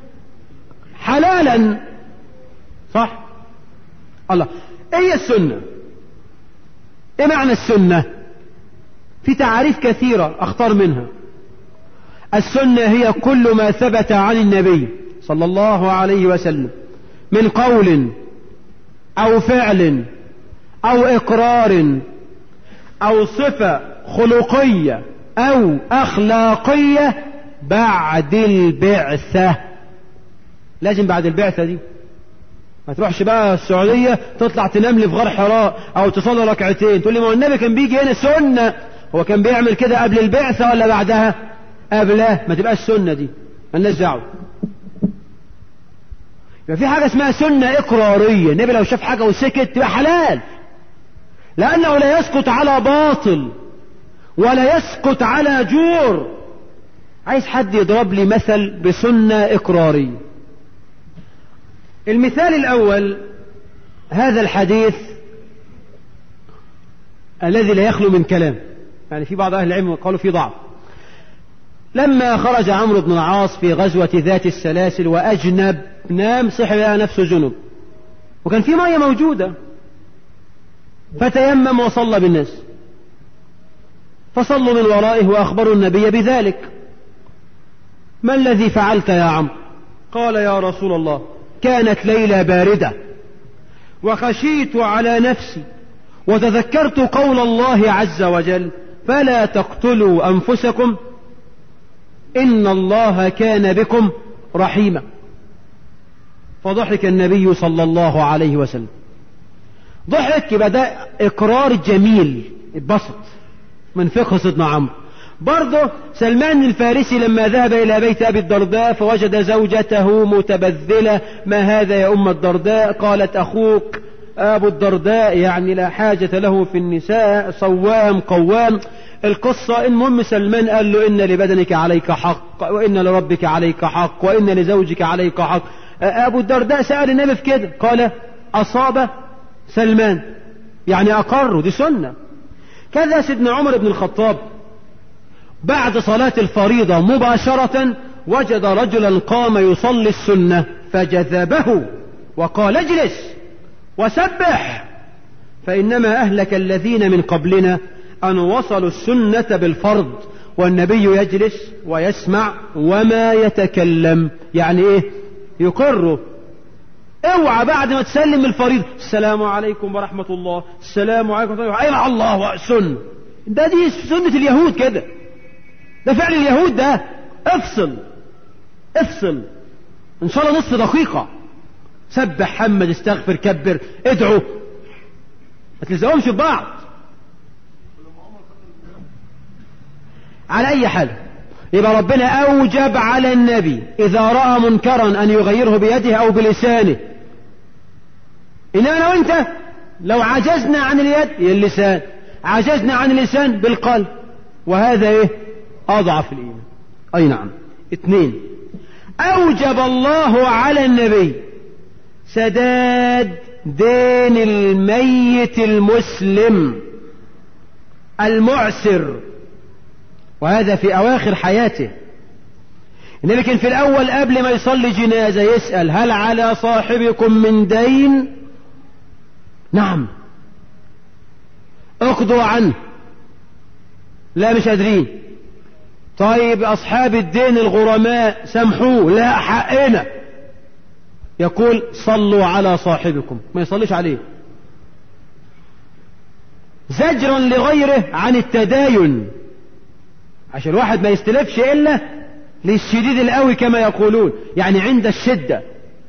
Speaker 1: حلالا صح الله ايه السنه ايه معنى السنة في تعاريف كثيرة اختار منها السنة هي كل ما ثبت عن النبي صلى الله عليه وسلم من قول او فعل او اقرار او صفة خلقية او اخلاقية بعد البعثة لازم بعد البعثة دي ما تروحش بقى السعودية تطلع تنام لي في غار حراء او تصلي ركعتين تقول لي ما هو النبي كان بيجي هنا سنة هو كان بيعمل كده قبل البعثة ولا بعدها قبلها ما تبقاش سنة دي مالناش دعوة يبقى في حاجة اسمها سنة اقرارية النبي لو شاف حاجة وسكت تبقى حلال لانه لا يسقط على باطل ولا يسقط على جور عايز حد يضرب لي مثل بسنة اقرارية المثال الأول هذا الحديث الذي لا يخلو من كلام يعني في بعض أهل العلم قالوا في ضعف لما خرج عمرو بن العاص في غزوة ذات السلاسل وأجنب نام صح لها نفسه جنب وكان في مية موجودة فتيمم وصلى بالناس فصلوا من ورائه وأخبروا النبي بذلك ما الذي فعلت يا عمرو قال يا رسول الله كانت ليلة باردة وخشيت على نفسي وتذكرت قول الله عز وجل فلا تقتلوا أنفسكم إن الله كان بكم رحيما فضحك النبي صلى الله عليه وسلم ضحك يبقى ده إقرار جميل اتبسط من فقه سيدنا عمرو برضه سلمان الفارسي لما ذهب إلى بيت أبي الدرداء فوجد زوجته متبذلة ما هذا يا أم الدرداء قالت أخوك أبو الدرداء يعني لا حاجة له في النساء صوام قوام القصة المهم سلمان قال له إن لبدنك عليك حق وإن لربك عليك حق وإن لزوجك عليك حق أبو الدرداء سأل النبي في كده قال أصاب سلمان يعني أقر دي سنة كذا سيدنا عمر بن الخطاب بعد صلاة الفريضة مباشرة وجد رجلا قام يصلي السنة فجذبه وقال اجلس وسبح فإنما أهلك الذين من قبلنا أن وصلوا السنة بالفرض والنبي يجلس ويسمع وما يتكلم يعني إيه يقر اوعى بعد ما تسلم الفريضة السلام عليكم ورحمة الله السلام عليكم ورحمة الله أيوة الله سنة ده دي سنة اليهود كده ده فعل اليهود ده افصل افصل ان شاء الله نصف دقيقة سبح حمد استغفر كبر ادعو ما تلزقهمش ببعض على اي حال يبقى ربنا اوجب على النبي اذا رأى منكرا ان يغيره بيده او بلسانه انما انا وانت لو عجزنا عن اليد اللسان عجزنا عن اللسان بالقلب وهذا ايه اضعف الايمان اي نعم اثنين اوجب الله على النبي سداد دين الميت المسلم المعسر وهذا في أواخر حياته النبي كان في الأول قبل ما يصلي جنازة يسأل هل على صاحبكم من دين نعم اقضوا عنه لا مش قادرين طيب أصحاب الدين الغرماء سامحوه لا حقنا يقول صلوا على صاحبكم ما يصليش عليه زجرا لغيره عن التداين عشان الواحد ما يستلفش إلا للشديد القوي كما يقولون يعني عند الشدة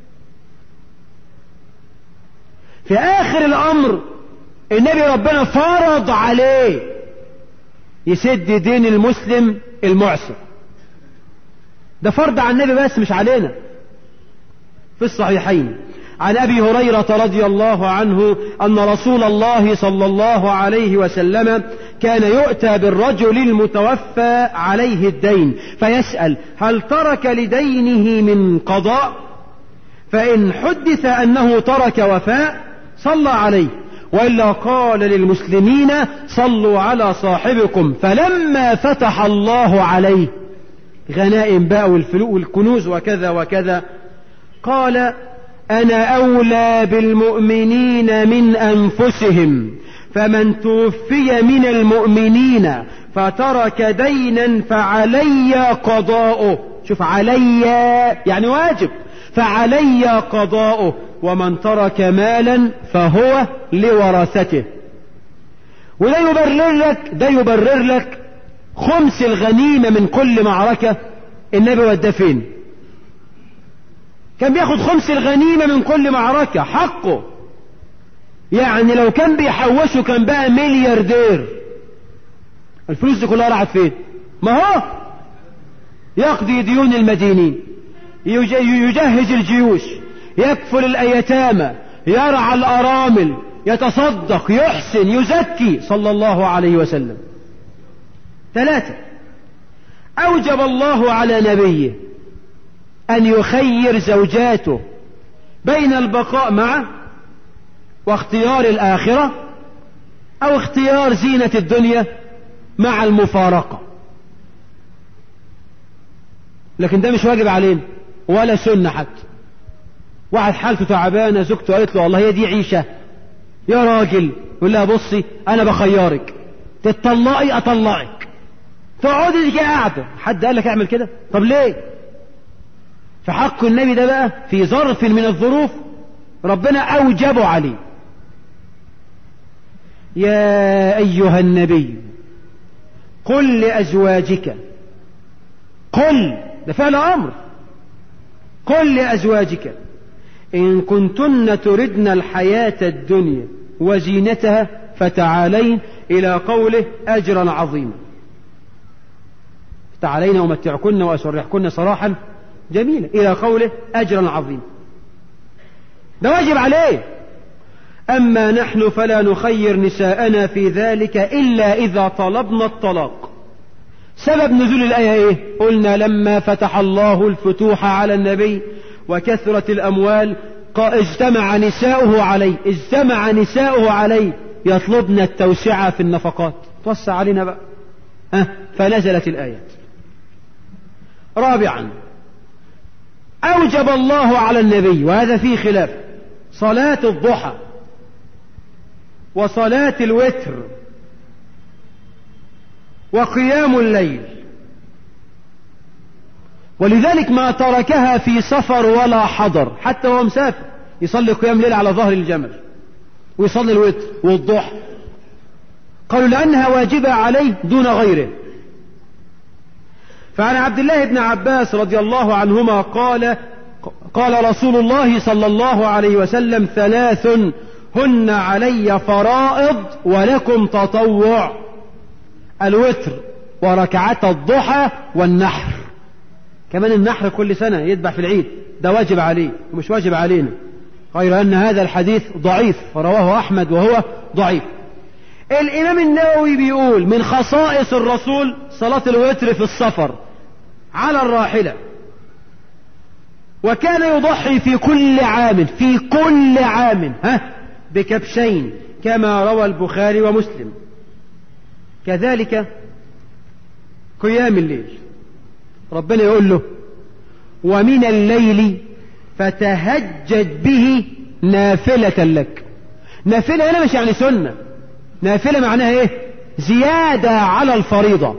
Speaker 1: في آخر الأمر النبي ربنا فرض عليه يسد دين المسلم المعسر ده فرض على النبي بس مش علينا في الصحيحين عن أبي هريرة رضي الله عنه أن رسول الله صلى الله عليه وسلم كان يؤتى بالرجل المتوفى عليه الدين فيسأل هل ترك لدينه من قضاء فإن حدث أنه ترك وفاء صلى عليه وإلا قال للمسلمين صلوا على صاحبكم فلما فتح الله عليه غنائم بقى والفلوء والكنوز وكذا وكذا قال أنا أولى بالمؤمنين من أنفسهم فمن توفي من المؤمنين فترك دينا فعلي قضاؤه شوف علي يعني واجب فعلي قضاؤه ومن ترك مالا فهو لورثته وده يبرر لك ده يبرر لك خمس الغنيمة من كل معركة النبي وداه فين كان بياخد خمس الغنيمة من كل معركة حقه يعني لو كان بيحوشه كان بقى ملياردير الفلوس دي كلها راحت فين ما هو يقضي ديون المدينين يجهز الجيوش يكفل الأيتامى يرعى الأرامل يتصدق يحسن يزكي صلى الله عليه وسلم ثلاثة أوجب الله على نبيه أن يخير زوجاته بين البقاء معه واختيار الآخرة أو اختيار زينة الدنيا مع المفارقة لكن ده مش واجب علينا ولا سنة حتى واحد حالته تعبانة زوجته قالت له والله هي دي عيشة يا راجل يقول لها بصي أنا بخيرك تطلقي أطلقك تقعدي كده قاعدة حد قال لك اعمل كده طب ليه فحق النبي ده بقى في ظرف من الظروف ربنا أوجبه عليه يا أيها النبي قل لأزواجك قل ده فعل أمر قل لأزواجك إن كنتن تردن الحياة الدنيا وزينتها فتعالين إلى قوله أجرا عظيما تعالين أمتعكن وأسرحكن صراحا جميلا إلى قوله أجرا عظيما ده واجب عليه أما نحن فلا نخير نساءنا في ذلك إلا إذا طلبنا الطلاق سبب نزول الآية إيه قلنا لما فتح الله الفتوح على النبي وكثرت الأموال اجتمع نساؤه عليه اجتمع نساؤه عليه يطلبن التوسعة في النفقات توسع علينا بقى أه فنزلت الآيات رابعا أوجب الله على النبي وهذا فيه خلاف صلاة الضحى وصلاة الوتر وقيام الليل ولذلك ما تركها في سفر ولا حضر حتى وهو مسافر يصلي قيام ليل على ظهر الجمل ويصلي الوتر والضحى قالوا لأنها واجبة عليه دون غيره فعن عبد الله بن عباس رضي الله عنهما قال قال رسول الله صلى الله عليه وسلم ثلاث هن علي فرائض ولكم تطوع الوتر وركعات الضحى والنحر كمان النحر كل سنة يذبح في العيد ده واجب عليه ومش واجب علينا غير أن هذا الحديث ضعيف فرواه أحمد وهو ضعيف الإمام النووي بيقول من خصائص الرسول صلاة الوتر في السفر على الراحلة وكان يضحي في كل عام في كل عام ها بكبشين كما روى البخاري ومسلم كذلك قيام الليل ربنا يقول له ومن الليل فتهجد به نافلة لك نافلة هنا مش يعني سنة نافلة معناها ايه زيادة على الفريضة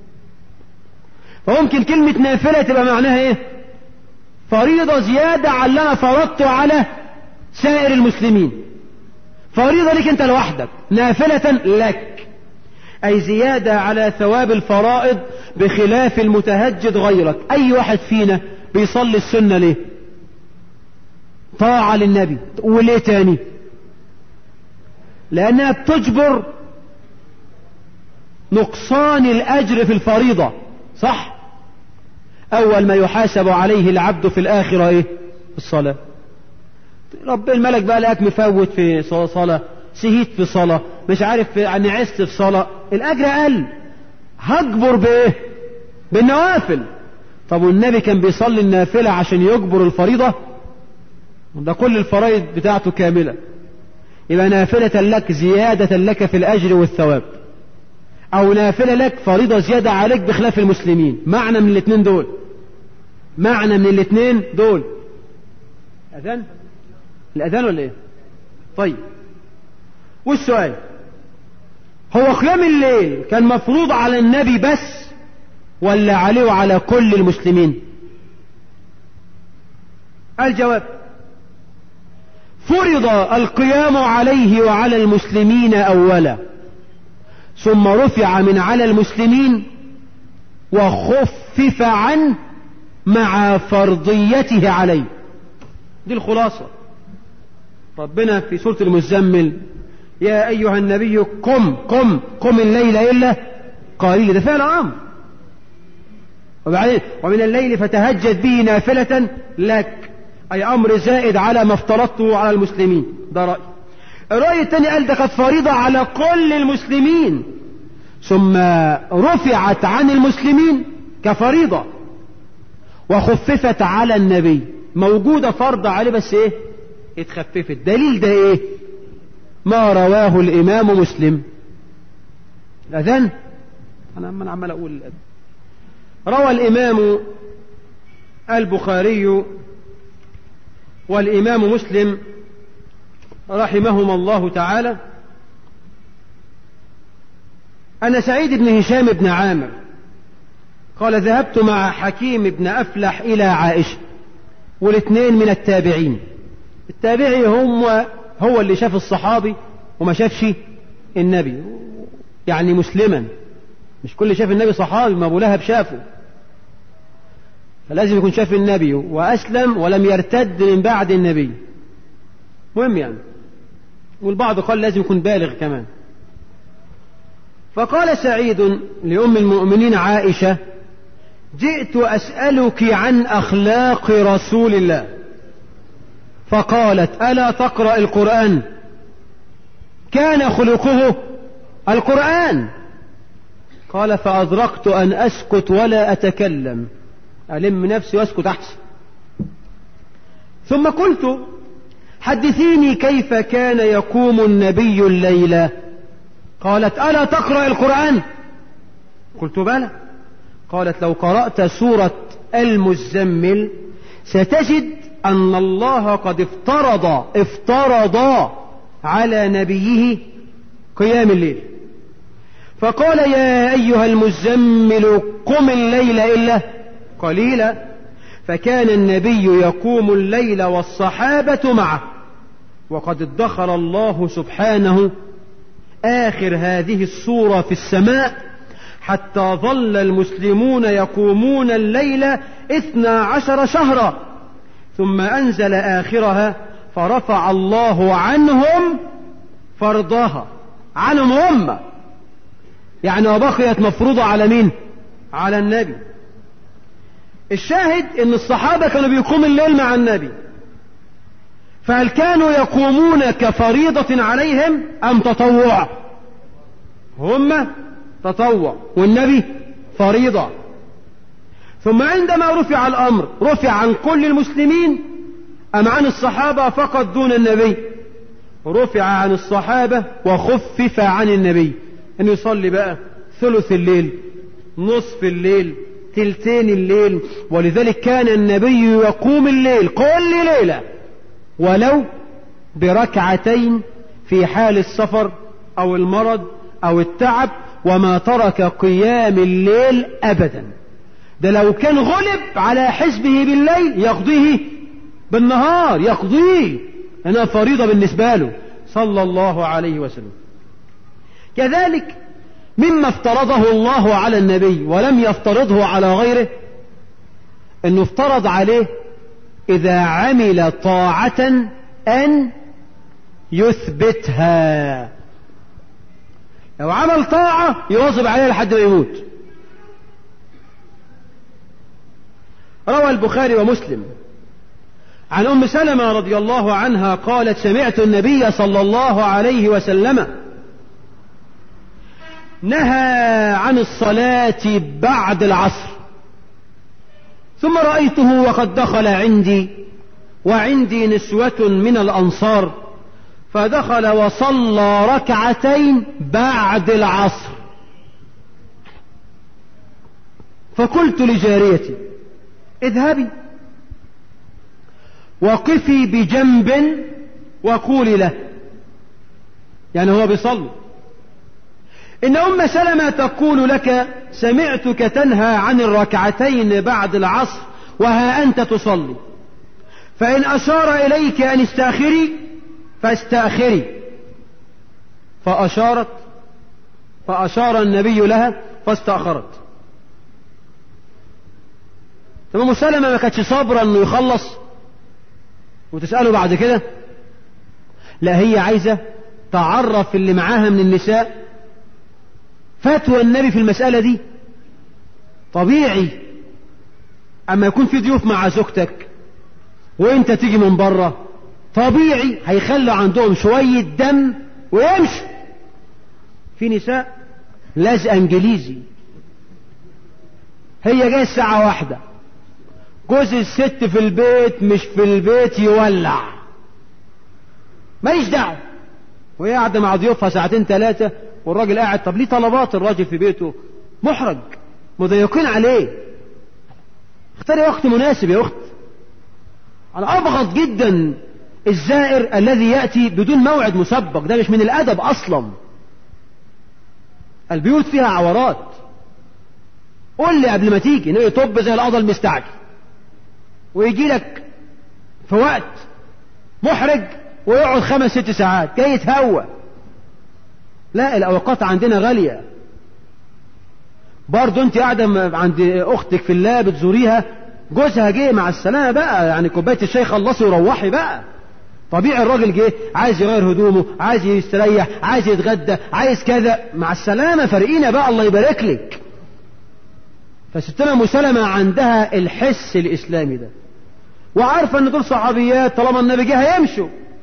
Speaker 1: فممكن كلمة نافلة تبقى معناها ايه فريضة زيادة على اللي انا فرضته على سائر المسلمين فريضة لك انت لوحدك نافلة لك اي زيادة على ثواب الفرائض بخلاف المتهجد غيرك اي واحد فينا بيصلي السنة ليه طاعة للنبي وليه تاني لانها بتجبر نقصان الاجر في الفريضة صح اول ما يحاسب عليه العبد في الاخرة ايه الصلاة رب الملك بقى لقاك مفوت في صلاة سهيت في صلاة مش عارف يعني عست في صلاة الاجر اقل هجبر بايه بالنوافل طب والنبي كان بيصلي النافلة عشان يجبر الفريضة ده كل الفرائض بتاعته كاملة يبقى نافلة لك زيادة لك في الأجر والثواب أو نافلة لك فريضة زيادة عليك بخلاف المسلمين معنى من الاثنين دول معنى من الاثنين دول أذان الأذان ولا إيه طيب والسؤال هو قيام الليل كان مفروض على النبي بس ولا عليه وعلى كل المسلمين الجواب فرض القيام عليه وعلى المسلمين أولا ثم رفع من على المسلمين وخفف عنه مع فرضيته عليه دي الخلاصة ربنا في سورة المزمل يا أيها النبي قم قم قم الليل إلا قليلا ده فعل أمر وبعدين ومن الليل فتهجد به نافلة لك أي أمر زائد على ما افترضته على المسلمين ده رأي الرأي الثاني قال ده كانت فريضة على كل المسلمين ثم رفعت عن المسلمين كفريضة وخففت على النبي موجودة فرض عليه بس ايه اتخففت دليل ده ايه ما رواه الامام مسلم الاذان انا انا عمال اقول الأذان روى الامام البخاري والامام مسلم رحمهما الله تعالى أن سعيد بن هشام بن عامر قال ذهبت مع حكيم بن أفلح إلى عائشة والاثنين من التابعين التابعي هم هو اللي شاف الصحابي وما شافش النبي يعني مسلما مش كل شاف النبي صحابي ما ابو لهب شافه فلازم يكون شاف النبي وأسلم ولم يرتد من بعد النبي مهم يعني والبعض قال لازم يكون بالغ كمان فقال سعيد لأم المؤمنين عائشة جئت أسألك عن أخلاق رسول الله فقالت ألا تقرأ القرآن كان خلقه القرآن قال فأدركت أن أسكت ولا أتكلم ألم نفسي وأسكت أحسن ثم قلت حدثيني كيف كان يقوم النبي الليلة قالت ألا تقرأ القرآن قلت بلى قالت لو قرأت سورة المزمل ستجد أن الله قد افترض افترض على نبيه قيام الليل فقال يا أيها المزمل قم الليل إلا قليلا فكان النبي يقوم الليل والصحابة معه وقد ادخر الله سبحانه آخر هذه الصورة في السماء حتى ظل المسلمون يقومون الليل اثنا عشر شهرا ثم أنزل آخرها فرفع الله عنهم فرضها عنهم هم يعني وبقيت مفروضة على مين على النبي الشاهد ان الصحابة كانوا بيقوموا الليل مع النبي فهل كانوا يقومون كفريضة عليهم ام تطوع هم تطوع والنبي فريضة ثم عندما رفع الامر رفع عن كل المسلمين ام عن الصحابة فقط دون النبي رفع عن الصحابة وخفف عن النبي أن يصلي بقى ثلث الليل نصف الليل تلتين الليل ولذلك كان النبي يقوم الليل كل ليلة ولو بركعتين في حال السفر أو المرض أو التعب وما ترك قيام الليل أبدا ده لو كان غلب على حزبه بالليل يقضيه بالنهار يقضيه أنها فريضة بالنسبة له صلى الله عليه وسلم كذلك مما افترضه الله على النبي ولم يفترضه على غيره انه افترض عليه اذا عمل طاعة ان يثبتها لو عمل طاعة يواظب عليها لحد ما يموت روى البخاري ومسلم عن ام سلمة رضي الله عنها قالت سمعت النبي صلى الله عليه وسلم نهى عن الصلاة بعد العصر ثم رأيته وقد دخل عندي وعندي نسوة من الأنصار فدخل وصلى ركعتين بعد العصر فقلت لجاريتي اذهبي وقفي بجنب وقولي له يعني هو بيصلي إن أم سلمة تقول لك سمعتك تنهى عن الركعتين بعد العصر وها أنت تصلي فإن أشار إليك أن استأخري فاستأخري فأشارت فأشار النبي لها فاستأخرت ثم أم سلمة ما كانتش صابرة أنه يخلص وتسأله بعد كده لا هي عايزة تعرف اللي معاها من النساء فتوى النبي في المسألة دي طبيعي أما يكون في ضيوف مع زوجتك وانت تيجي من بره طبيعي هيخلوا عندهم شوية دم ويمشوا في نساء لازقة انجليزي هي جاية الساعة واحدة جوز الست في البيت مش في البيت يولع ماليش دعوة وهي قاعدة مع ضيوفها ساعتين ثلاثة والراجل قاعد طب ليه طلبات الراجل في بيته محرج مضيقين عليه اختاري وقت مناسب يا اخت انا ابغض جدا الزائر الذي يأتي بدون موعد مسبق ده مش من الادب اصلا البيوت فيها عورات قول لي قبل ما تيجي انه يطب زي القضا المستعجل ويجي لك في وقت محرج ويقعد خمس ست ساعات جاي يتهوى لا الأوقات عندنا غالية برضو انت قاعدة عند اختك في الله بتزوريها جوزها جه مع السلامة بقى يعني كوباية الشاي خلصي وروحي بقى طبيعي الراجل جه عايز يغير هدومه عايز يستريح عايز يتغدى عايز كذا مع السلامة فرقينا بقى الله يبارك لك فستنا مسلمة عندها الحس الإسلامي ده وعارفة ان دول صحابيات طالما النبي جه هيمشوا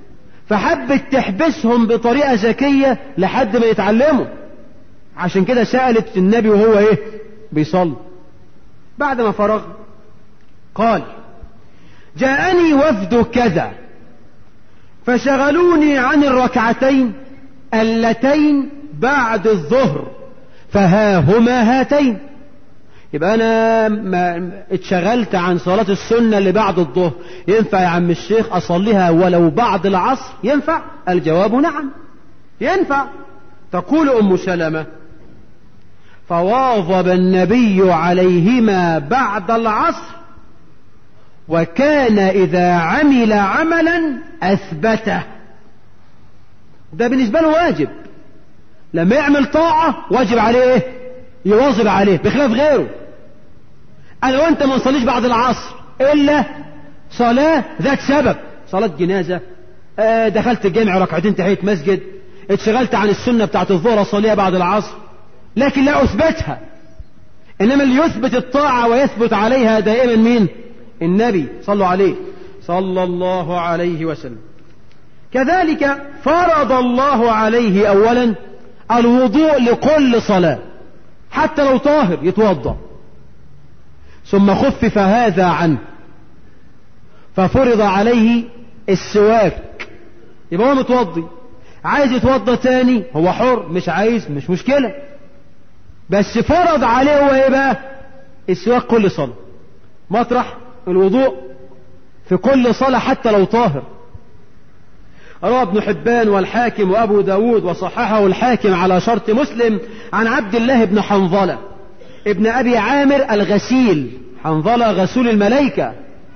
Speaker 1: فحبت تحبسهم بطريقة ذكية لحد ما يتعلموا عشان كده سألت النبي وهو ايه بيصلي بعد ما فرغ قال جاءني وفد كذا فشغلوني عن الركعتين اللتين بعد الظهر فها هما هاتين يبقى انا ما اتشغلت عن صلاة السنة اللي بعد الظهر ينفع يا عم الشيخ اصليها ولو بعد العصر ينفع الجواب نعم ينفع تقول ام سلمة فواظب النبي عليهما بعد العصر وكان إذا عمل عملا أثبته ده بالنسبة له واجب لما يعمل طاعة واجب عليه ايه يواظب عليه بخلاف غيره أنا وأنت ما نصليش بعد العصر إلا صلاة ذات سبب صلاة جنازة آه دخلت الجامع ركعتين تحية مسجد اتشغلت عن السنة بتاعت الظهر أصليها بعد العصر لكن لا أثبتها إنما اللي يثبت الطاعة ويثبت عليها دائما مين النبي صلوا عليه صلى الله عليه وسلم كذلك فرض الله عليه أولا الوضوء لكل صلاة حتى لو طاهر يتوضا ثم خفف هذا عنه ففرض عليه السواك يبقى هو متوضي عايز يتوضا تاني هو حر مش عايز مش مشكلة بس فرض عليه هو ايه بقى السواك كل صلاة مطرح الوضوء في كل صلاة حتى لو طاهر روى ابن حبان والحاكم وأبو داود وصححه الحاكم على شرط مسلم عن عبد الله بن حنظلة ابن أبي عامر الغسيل حنظلة غسول الملائكة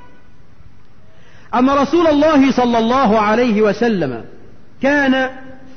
Speaker 1: أن رسول الله صلى الله عليه وسلم كان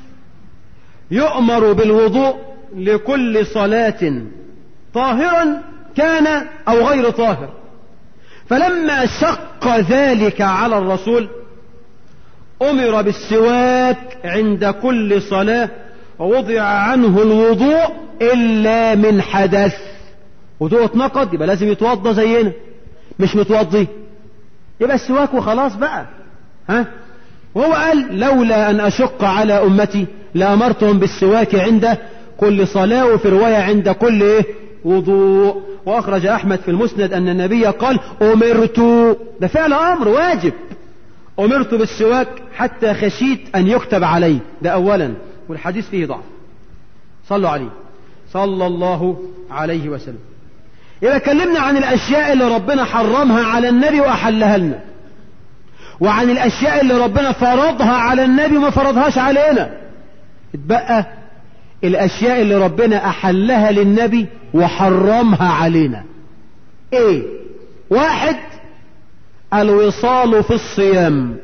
Speaker 1: يؤمر بالوضوء لكل صلاة طاهرا كان أو غير طاهر فلما شق ذلك على الرسول أمر بالسواك عند كل صلاة ووضع عنه الوضوء إلا من حدث وضوء اتنقض يبقى لازم يتوضى زينا مش متوضي يبقى السواك وخلاص بقى ها وهو قال لولا أن أشق على أمتي لأمرتهم بالسواك عند كل صلاة وفي رواية عند كل إيه وضوء وأخرج أحمد في المسند أن النبي قال أمرت ده فعل أمر واجب أمرت بالسواك حتى خشيت أن يكتب علي ده أولا والحديث فيه ضعف صلوا عليه صلى الله عليه وسلم إذا كلمنا عن الأشياء اللي ربنا حرمها على النبي وأحلها لنا وعن الأشياء اللي ربنا فرضها على النبي وما فرضهاش علينا اتبقى الأشياء اللي ربنا أحلها للنبي وحرمها علينا ايه واحد الوصال في الصيام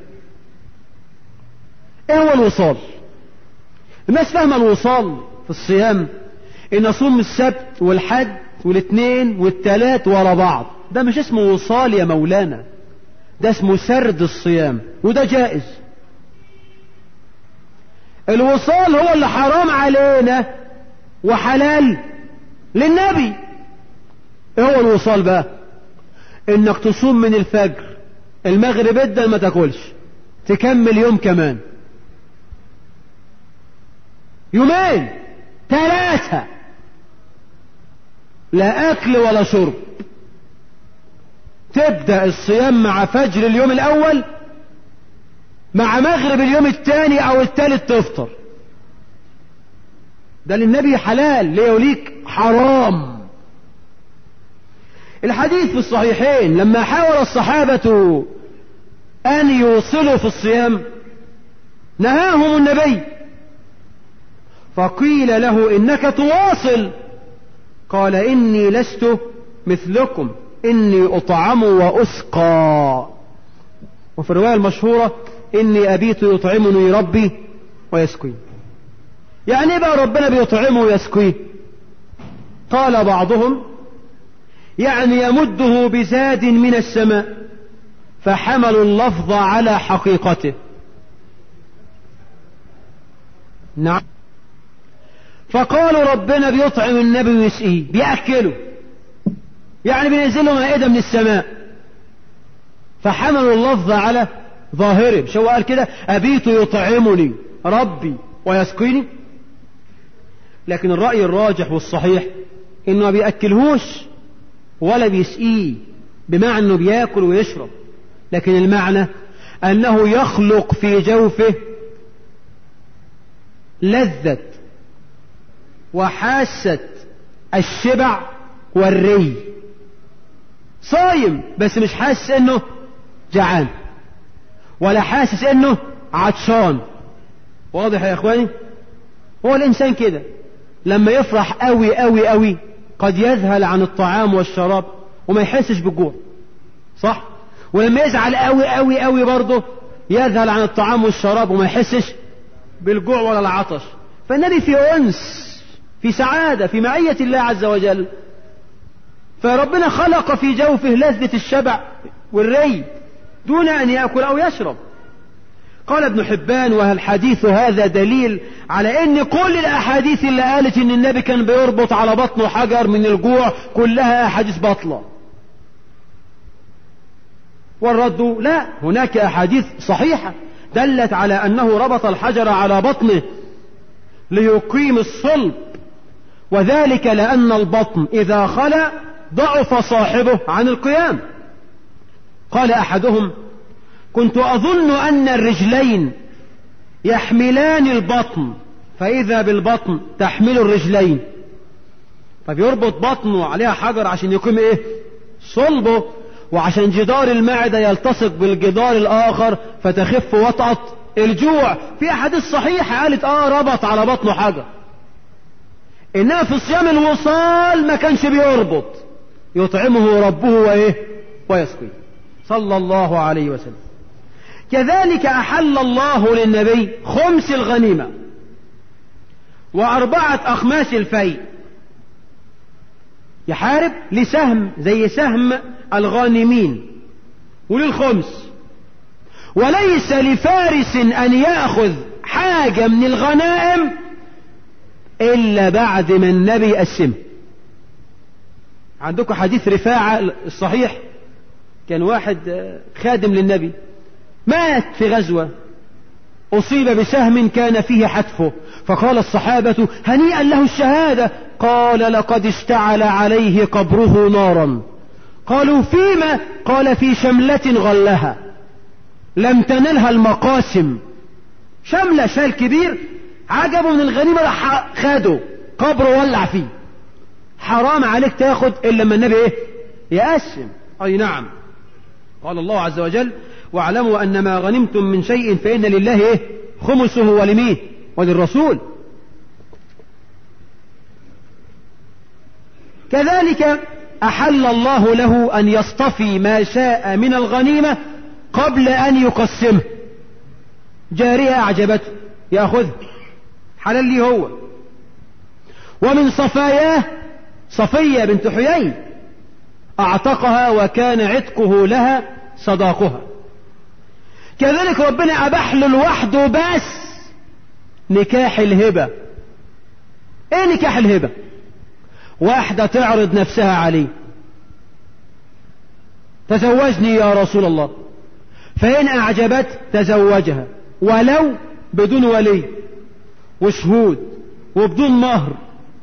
Speaker 1: ايه هو الوصال الناس فاهمه الوصال في الصيام ان اصوم السبت والحد والاثنين والثلاث ورا بعض ده مش اسمه وصال يا مولانا ده اسمه سرد الصيام وده جائز الوصال هو اللي حرام علينا وحلال للنبي ايه هو الوصال بقى انك تصوم من الفجر المغرب ادى ما تاكلش تكمل يوم كمان يومين ثلاثة لا اكل ولا شرب تبدأ الصيام مع فجر اليوم الاول مع مغرب اليوم الثاني او الثالث تفطر ده للنبي حلال ليه وليك حرام الحديث في الصحيحين لما حاول الصحابة أن يوصلوا في الصيام نهاهم النبي فقيل له إنك تواصل قال إني لست مثلكم إني أطعم وأسقى وفي الرواية المشهورة إني أبيت يطعمني ربي ويسقي يعني بقى ربنا بيطعمه ويسقيه قال بعضهم يعني يمده بزاد من السماء فحملوا اللفظ على حقيقته نعم فقالوا ربنا بيطعم النبي ويسقيه بيأكله يعني بينزل له مائدة من السماء فحملوا اللفظ على ظاهره مش هو قال كده أبيت يطعمني ربي ويسقيني لكن الرأي الراجح والصحيح إنه ما بيأكلهوش ولا بيسقيه بمعنى إنه بياكل ويشرب لكن المعنى أنه يخلق في جوفه لذة وحاسة الشبع والري صايم بس مش حاسس انه جعان ولا حاسس انه عطشان واضح يا اخواني هو الانسان كده لما يفرح قوي قوي قوي قد يذهل عن الطعام والشراب وما يحسش بالجوع صح ولما يزعل قوي قوي قوي برضه يذهل عن الطعام والشراب وما يحسش بالجوع ولا العطش فالنبي في أنس في سعادة في معية الله عز وجل فربنا خلق في جوفه لذة الشبع والري دون أن يأكل أو يشرب قال ابن حبان وهالحديث هذا دليل على ان كل الاحاديث اللي قالت ان النبي كان بيربط على بطنه حجر من الجوع كلها احاديث باطله والرد لا هناك احاديث صحيحه دلت على انه ربط الحجر على بطنه ليقيم الصلب وذلك لان البطن اذا خلا ضعف صاحبه عن القيام قال احدهم كنت اظن ان الرجلين يحملان البطن فاذا بالبطن تحمل الرجلين فبيربط بطنه عليها حجر عشان يقيم ايه صلبه وعشان جدار المعدة يلتصق بالجدار الاخر فتخف وطأة الجوع في احاديث صحيحة قالت اه ربط على بطنه حجر انها في صيام الوصال ما كانش بيربط يطعمه ربه وايه ويسقيه صلى الله عليه وسلم كذلك أحل الله للنبي خمس الغنيمة وأربعة أخماس الفيء يحارب لسهم زي سهم الغانمين وللخمس وليس لفارس أن يأخذ حاجة من الغنائم إلا بعد ما النبي يقسمه عندكم حديث رفاعة الصحيح كان واحد خادم للنبي مات في غزوة أصيب بسهم كان فيه حتفه فقال الصحابة هنيئا له الشهادة قال لقد اشتعل عليه قبره نارا قالوا فيما قال في شملة غلها لم تنلها المقاسم شملة شال كبير عجبه من الغنيمة راح خده قبره ولع فيه حرام عليك تاخد إلا لما النبي إيه يقسم أي نعم قال الله عز وجل واعلموا أن ما غنمتم من شيء فإن لله إيه خمسه ولمين وللرسول كذلك أحل الله له أن يصطفي ما شاء من الغنيمة قبل أن يقسمه جارية أعجبته يأخذها حلال لي هو ومن صفاياه صفية بنت حيي أعتقها وكان عتقه لها صداقها كذلك ربنا أباح له لوحده بس نكاح الهبة ايه نكاح الهبة واحدة تعرض نفسها عليه تزوجني يا رسول الله فإن أعجبت تزوجها ولو بدون ولي وشهود وبدون مهر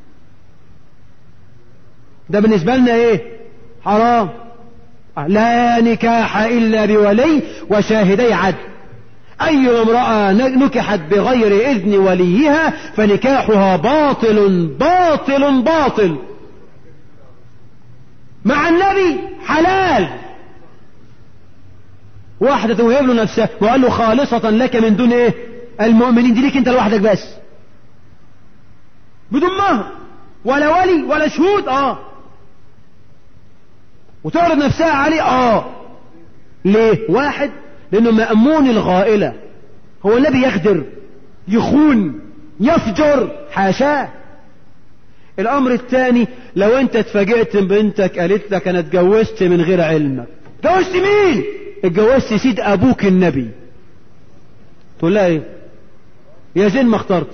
Speaker 1: ده بالنسبة لنا ايه حرام لا نكاح إلا بولي وشاهدي عدل أي امرأة نكحت بغير إذن وليها فنكاحها باطل باطل باطل مع النبي حلال واحدة توهب له نفسها وقال له خالصة لك من دون ايه المؤمنين دي ليك انت لوحدك بس بدون مهر ولا ولي ولا شهود اه وتعرض نفسها عليه اه ليه واحد لانه مأمون الغائلة هو النبي يغدر يخون يفجر حاشاه الامر الثاني لو انت اتفاجئت بنتك قالت لك انا اتجوزت من غير علمك اتجوزت مين اتجوزت سيد ابوك النبي تقول لها ايه يا زين ما اخترت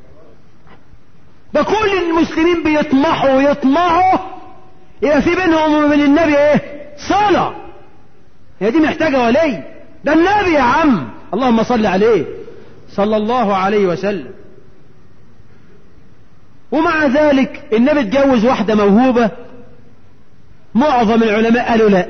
Speaker 1: ده كل المسلمين بيطمحوا ويطمعوا يبقى في بينهم وبين النبي ايه صلة هي دي محتاجة ولي ده النبي يا عم اللهم صل عليه صلى الله عليه وسلم ومع ذلك النبي اتجوز واحدة موهوبة معظم العلماء قالوا لا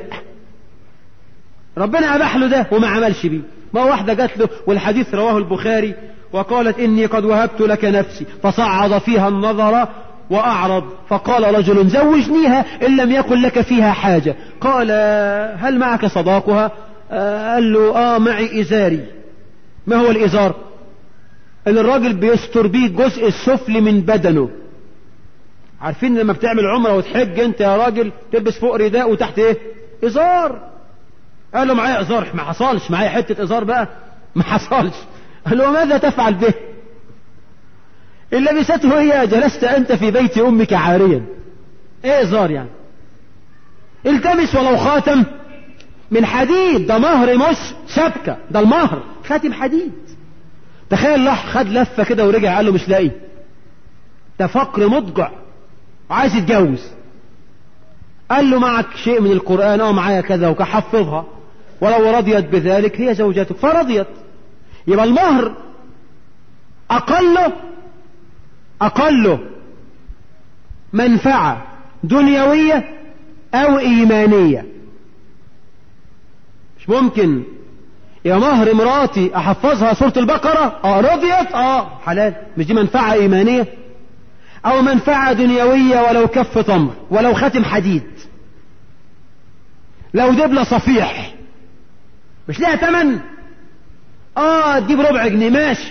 Speaker 1: ربنا أباح له ده وما عملش بيه ما واحدة جات له والحديث رواه البخاري وقالت إني قد وهبت لك نفسي فصعد فيها النظر وأعرض فقال رجل زوجنيها إن لم يكن لك فيها حاجة قال هل معك صداقها قال له آه معي إزاري ما هو الإزار ان الراجل بيستر بيه الجزء السفلي من بدنه عارفين لما بتعمل عمره وتحج انت يا راجل تلبس فوق رداء وتحت ايه ازار قال له معايا ازار ما حصلش معايا حته ازار بقى ما حصلش قال له ماذا تفعل به ان لبسته هي جلست انت في بيت امك عاريا ايه ازار يعني التمس ولو خاتم من حديد ده مهر مش شبكه ده المهر خاتم حديد تخيل لح خد لفة كده ورجع قال له مش لاقي ده فقر مضجع وعايز يتجوز قال له معك شيء من القرآن اه معايا كذا وكحفظها ولو رضيت بذلك هي زوجتك فرضيت يبقى المهر أقله أقله منفعة دنيوية أو إيمانية مش ممكن يا مهر مراتي احفظها سورة البقرة اه رضيت اه حلال مش دي منفعة ايمانية او منفعة دنيوية ولو كف تمر ولو ختم حديد لو دبلة صفيح مش ليها تمن اه تجيب ربع جنيه ماشي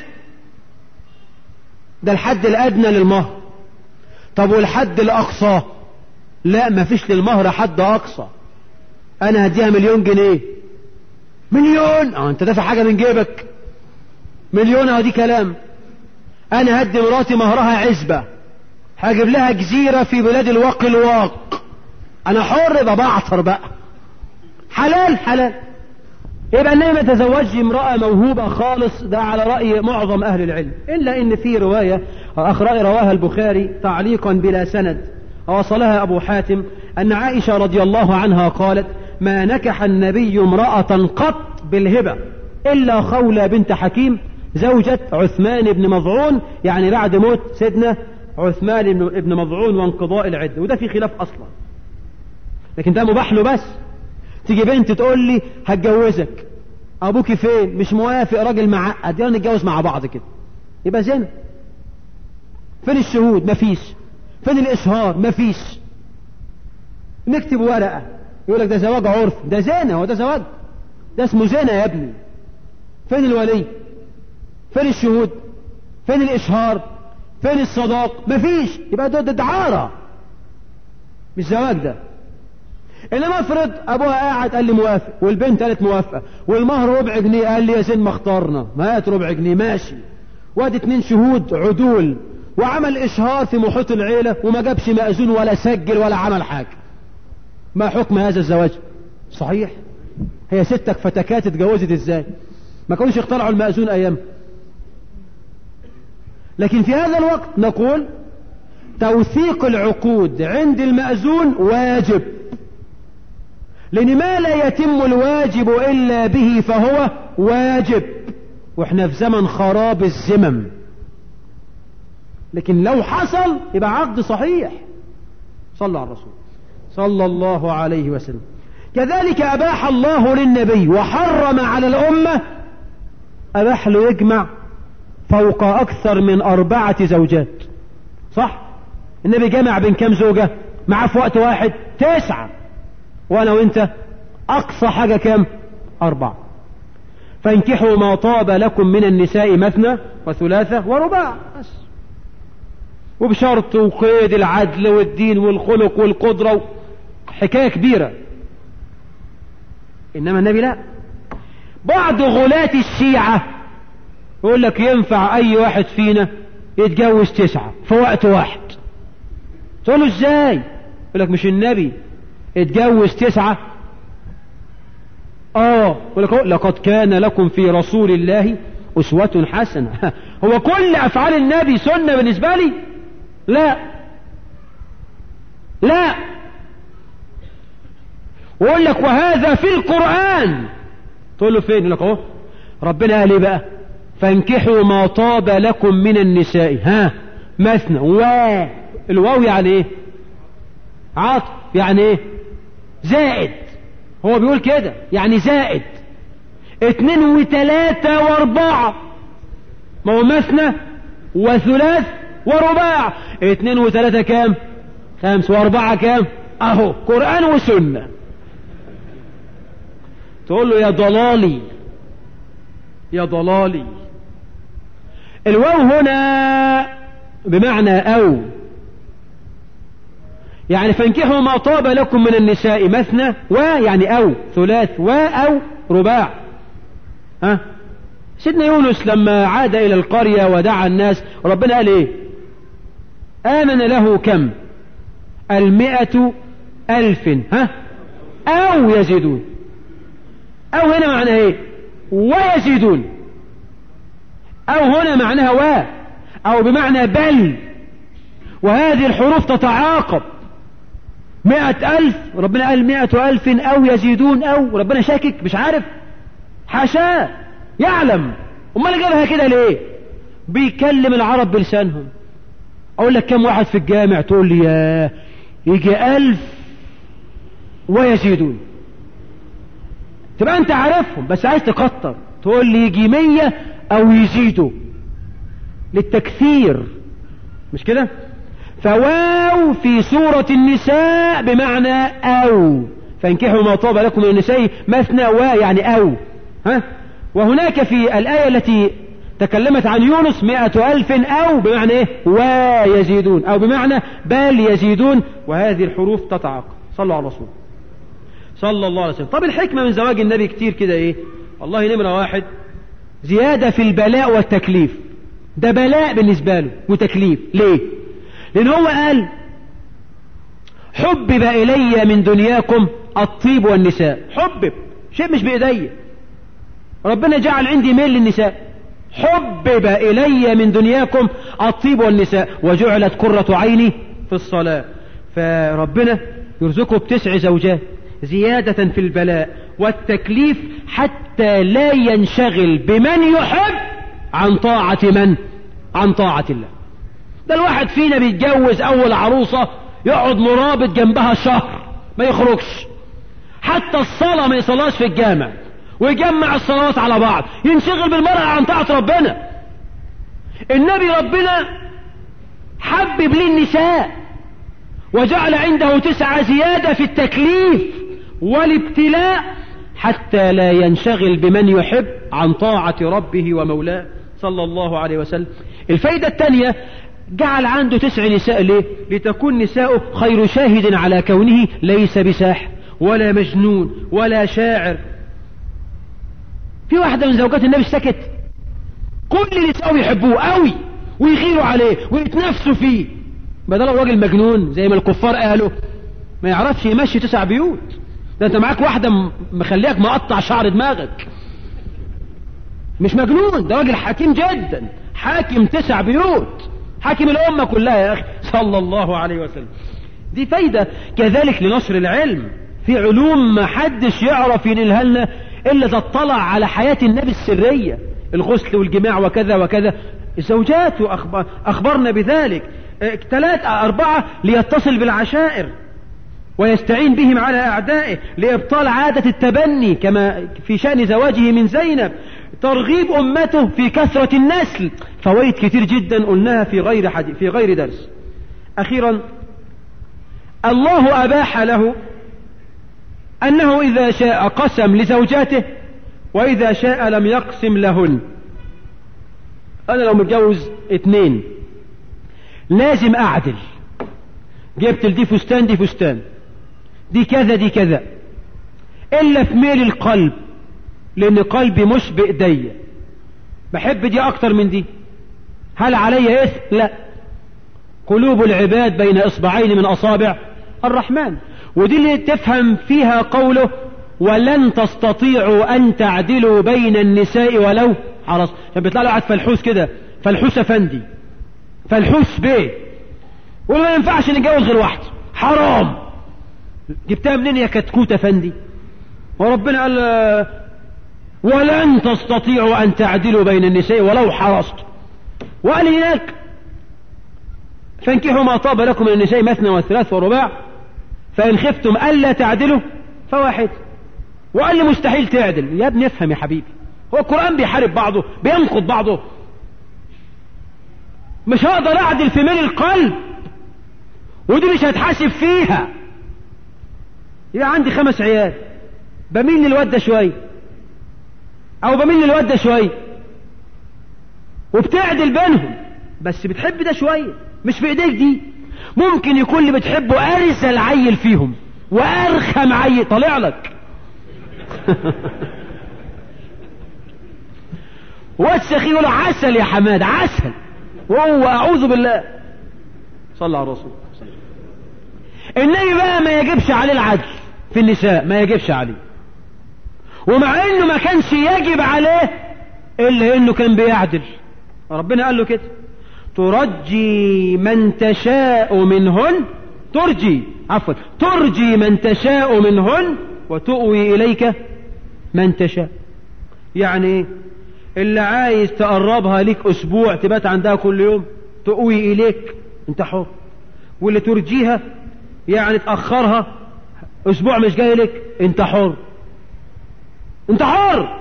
Speaker 1: ده الحد الادنى للمهر طب والحد الاقصى لا مفيش للمهر حد اقصى انا هديها مليون جنيه مليون اه انت دافع حاجة من جيبك مليون اه دي كلام انا هدي مراتي مهرها عزبة هجيب لها جزيرة في بلاد الواق الواق انا حر ببعثر بقى حلال حلال يبقى النبي ما تزوجش امرأة موهوبة خالص ده على رأي معظم أهل العلم إلا إن في رواية أخ رأي رواها البخاري تعليقا بلا سند وصلها أبو حاتم أن عائشة رضي الله عنها قالت ما نكح النبي امرأة قط بالهبة إلا خولة بنت حكيم زوجة عثمان بن مضعون يعني بعد موت سيدنا عثمان بن مضعون وانقضاء العدة وده في خلاف أصلا لكن ده مباح له بس تيجي بنت تقول لي هتجوزك ابوك فين مش موافق راجل معقد يلا نتجوز مع بعض كده يبقى زنا فين الشهود مفيش فين الاشهار مفيش نكتب ورقه يقول لك ده زواج عرف ده زنا هو ده زواج ده اسمه زنا يا ابني فين الولي فين الشهود فين الاشهار فين الصداق مفيش يبقى ده دعاره مش زواج ده انما افرض ابوها قاعد قال لي موافق والبنت قالت موافقه والمهر ربع جنيه قال لي يا زين ما اخترنا ما هات ربع جنيه ماشي وادي اتنين شهود عدول وعمل اشهار في محيط العيله وما جابش مأذون ولا سجل ولا عمل حاجه ما حكم هذا الزواج صحيح هي ستك فتكات اتجوزت ازاي ما كانوش يخترعوا المأذون ايام لكن في هذا الوقت نقول توثيق العقود عند المأذون واجب لأن ما لا يتم الواجب إلا به فهو واجب وإحنا في زمن خراب الزمم لكن لو حصل يبقى عقد صحيح صلى على الرسول صلى الله عليه وسلم كذلك أباح الله للنبي وحرم على الأمة أباح له يجمع فوق أكثر من أربعة زوجات صح النبي جمع بين كم زوجة معاه في وقت واحد تسعة وانا وانت اقصى حاجة كام اربعة فانكحوا ما طاب لكم من النساء مثنى وثلاثة ورباع بس وبشرط وقيد العدل والدين والخلق والقدرة حكاية كبيرة انما النبي لا بعض غلاة الشيعة يقول لك ينفع اي واحد فينا يتجوز تسعة في وقت واحد تقول له ازاي يقول لك مش النبي اتجوز تسعة اه لقد كان لكم في رسول الله أسوة حسنة هو كل أفعال النبي سنة بالنسبة لي لا لا ويقول لك وهذا في القرآن تقول له فين يقول لك اهو ربنا قال ايه بقى فانكحوا ما طاب لكم من النساء ها مثنى و الواو يعني ايه عاطف يعني ايه زائد هو بيقول كده يعني زائد اتنين وتلاتة واربعة ما هو مثنى وثلاث ورباع اتنين وتلاتة كام خمس واربعة كام اهو قرآن وسنة تقول له يا ضلالي يا ضلالي الواو هنا بمعنى او يعني فانكحوا ما طاب لكم من النساء مثنى و يعني او ثلاث و او رباع ها سيدنا يونس لما عاد الى القرية ودعا الناس ربنا قال ايه امن له كم المئة الف ها او يزيدون او هنا معنى ايه ويزيدون او هنا معناها و او بمعنى بل وهذه الحروف تتعاقب مئة ألف ربنا قال مئة ألف أو يزيدون أو ربنا شاكك مش عارف حاشاه يعلم امال جابها كده ليه بيكلم العرب بلسانهم اقول لك كم واحد في الجامع تقول لي يا يجي ألف ويزيدون تبقى انت عارفهم بس عايز تكتر تقول لي يجي مية او يزيدوا للتكثير مش كده فواو في سورة النساء بمعنى أو فانكحوا ما طاب لكم من النساء مثنى و يعني أو ها وهناك في الآية التي تكلمت عن يونس مئة ألف أو بمعنى إيه ويزيدون أو بمعنى بل يزيدون وهذه الحروف تتعاقب صلوا على الرسول صلى الله عليه وسلم طب الحكمة من زواج النبي كتير كده إيه والله نمرة واحد زيادة في البلاء والتكليف ده بلاء بالنسبة له وتكليف ليه لأن هو قال حبب إلي من دنياكم الطيب والنساء حبب شيء مش بإيدي ربنا جعل عندي ميل للنساء حبب إلي من دنياكم الطيب والنساء وجعلت قرة عيني في الصلاة فربنا يرزقه بتسع زوجات زيادة في البلاء والتكليف حتى لا ينشغل بمن يحب عن طاعة من عن طاعة الله ده الواحد فينا بيتجوز اول عروسة يقعد مرابط جنبها شهر ما يخرجش حتى الصلاة ما يصلاش في الجامع ويجمع الصلوات على بعض ينشغل بالمرأة عن طاعة ربنا النبي ربنا حبب لي النساء وجعل عنده تسعة زيادة في التكليف والابتلاء حتى لا ينشغل بمن يحب عن طاعة ربه ومولاه صلى الله عليه وسلم الفايدة الثانية جعل عنده تسع نساء ليه لتكون نساؤه خير شاهد على كونه ليس بساحر ولا مجنون ولا شاعر في واحدة من زوجات النبي سكت كل نساءه يحبوه قوي ويغيروا عليه ويتنافسوا فيه بدل الراجل مجنون زي ما الكفار قالوا ما يعرفش يمشي تسع بيوت ده انت معاك واحدة مخليك مقطع شعر دماغك مش مجنون ده راجل حكيم جدا حاكم تسع بيوت حاكم الأمة كلها يا أخي صلى الله عليه وسلم دي فايدة كذلك لنشر العلم في علوم ما حدش يعرف ينقلها لنا إلا تطلع على حياة النبي السرية الغسل والجماع وكذا وكذا الزوجات أخبر أخبرنا بذلك ثلاثة أربعة ليتصل بالعشائر ويستعين بهم على أعدائه لإبطال عادة التبني كما في شأن زواجه من زينب ترغيب أمته في كثرة النسل فوائد كتير جدا قلناها في غير حديث في غير درس أخيرا الله أباح له أنه إذا شاء قسم لزوجاته وإذا شاء لم يقسم لهن أنا لو متجوز اتنين لازم أعدل جبت دي فستان دي فستان دي كذا دي كذا إلا في ميل القلب لأن قلبي مش بإيديا بحب دي أكتر من دي هل علي إثم؟ لا قلوب العباد بين إصبعين من أصابع الرحمن ودي اللي تفهم فيها قوله ولن تستطيعوا أن تعدلوا بين النساء ولو حرص عشان بيطلع له قاعد فلحوس كده فلحوس أفندي فلحوس بيه وما ينفعش نتجوز غير واحدة حرام جبتها منين يا كتكوت أفندي وربنا قال ولن تستطيعوا أن تعدلوا بين النساء ولو حرصتم وقال هناك فانكحوا ما طاب لكم من النساء مثنى والثلاث ورباع فإن خفتم ألا تعدلوا فواحد وقال لي مستحيل تعدل يا ابني افهم يا حبيبي هو القرآن بيحارب بعضه بينقض بعضه مش هقدر اعدل في ميل القلب ودي مش هتحاسب فيها يبقى عندي خمس عيال بميل للواد ده شويه او بميل للواد ده شويه وبتعدل بينهم بس بتحب ده شويه مش في ايديك دي ممكن يكون اللي بتحبه ارسل عيل فيهم وارخم عيل طالع لك والسخي يقول عسل يا حماد عسل وهو اعوذ بالله صلى على الرسول النبي بقى ما يجبش عليه العدل في النساء ما يجبش عليه ومع انه ما كانش يجب عليه الا انه كان بيعدل ربنا قال له كده ترجي من تشاء منهن ترجي عفوا ترجي من تشاء منهن وتؤوي اليك من تشاء يعني ايه اللي عايز تقربها ليك اسبوع تبات عندها كل يوم تؤوي اليك انت حر واللي ترجيها يعني تأخرها اسبوع مش جاي لك انت حر انت حر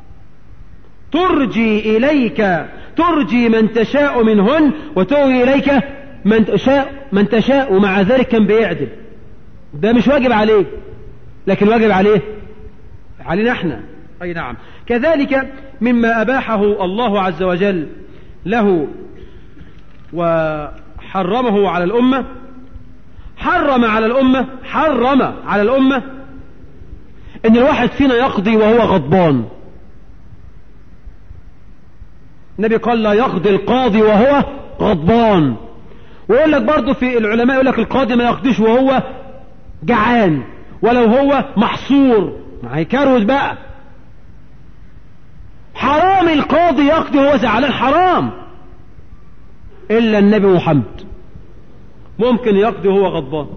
Speaker 1: ترجي اليك ترجي من تشاء منهن وتؤوي اليك من تشاء من تشاء ومع ذلك كان بيعدل ده مش واجب عليه لكن واجب عليه علينا احنا اي نعم كذلك مما اباحه الله عز وجل له وحرمه على الامه حرم على الامه حرم على الامه ان الواحد فينا يقضي وهو غضبان النبي قال لا يقضي القاضي وهو غضبان ويقول لك برضه في العلماء يقول لك القاضي ما يقضيش وهو جعان ولو هو محصور هيكروز بقى حرام القاضي يقضي وهو زعلان حرام الا النبي محمد ممكن يقضي وهو غضبان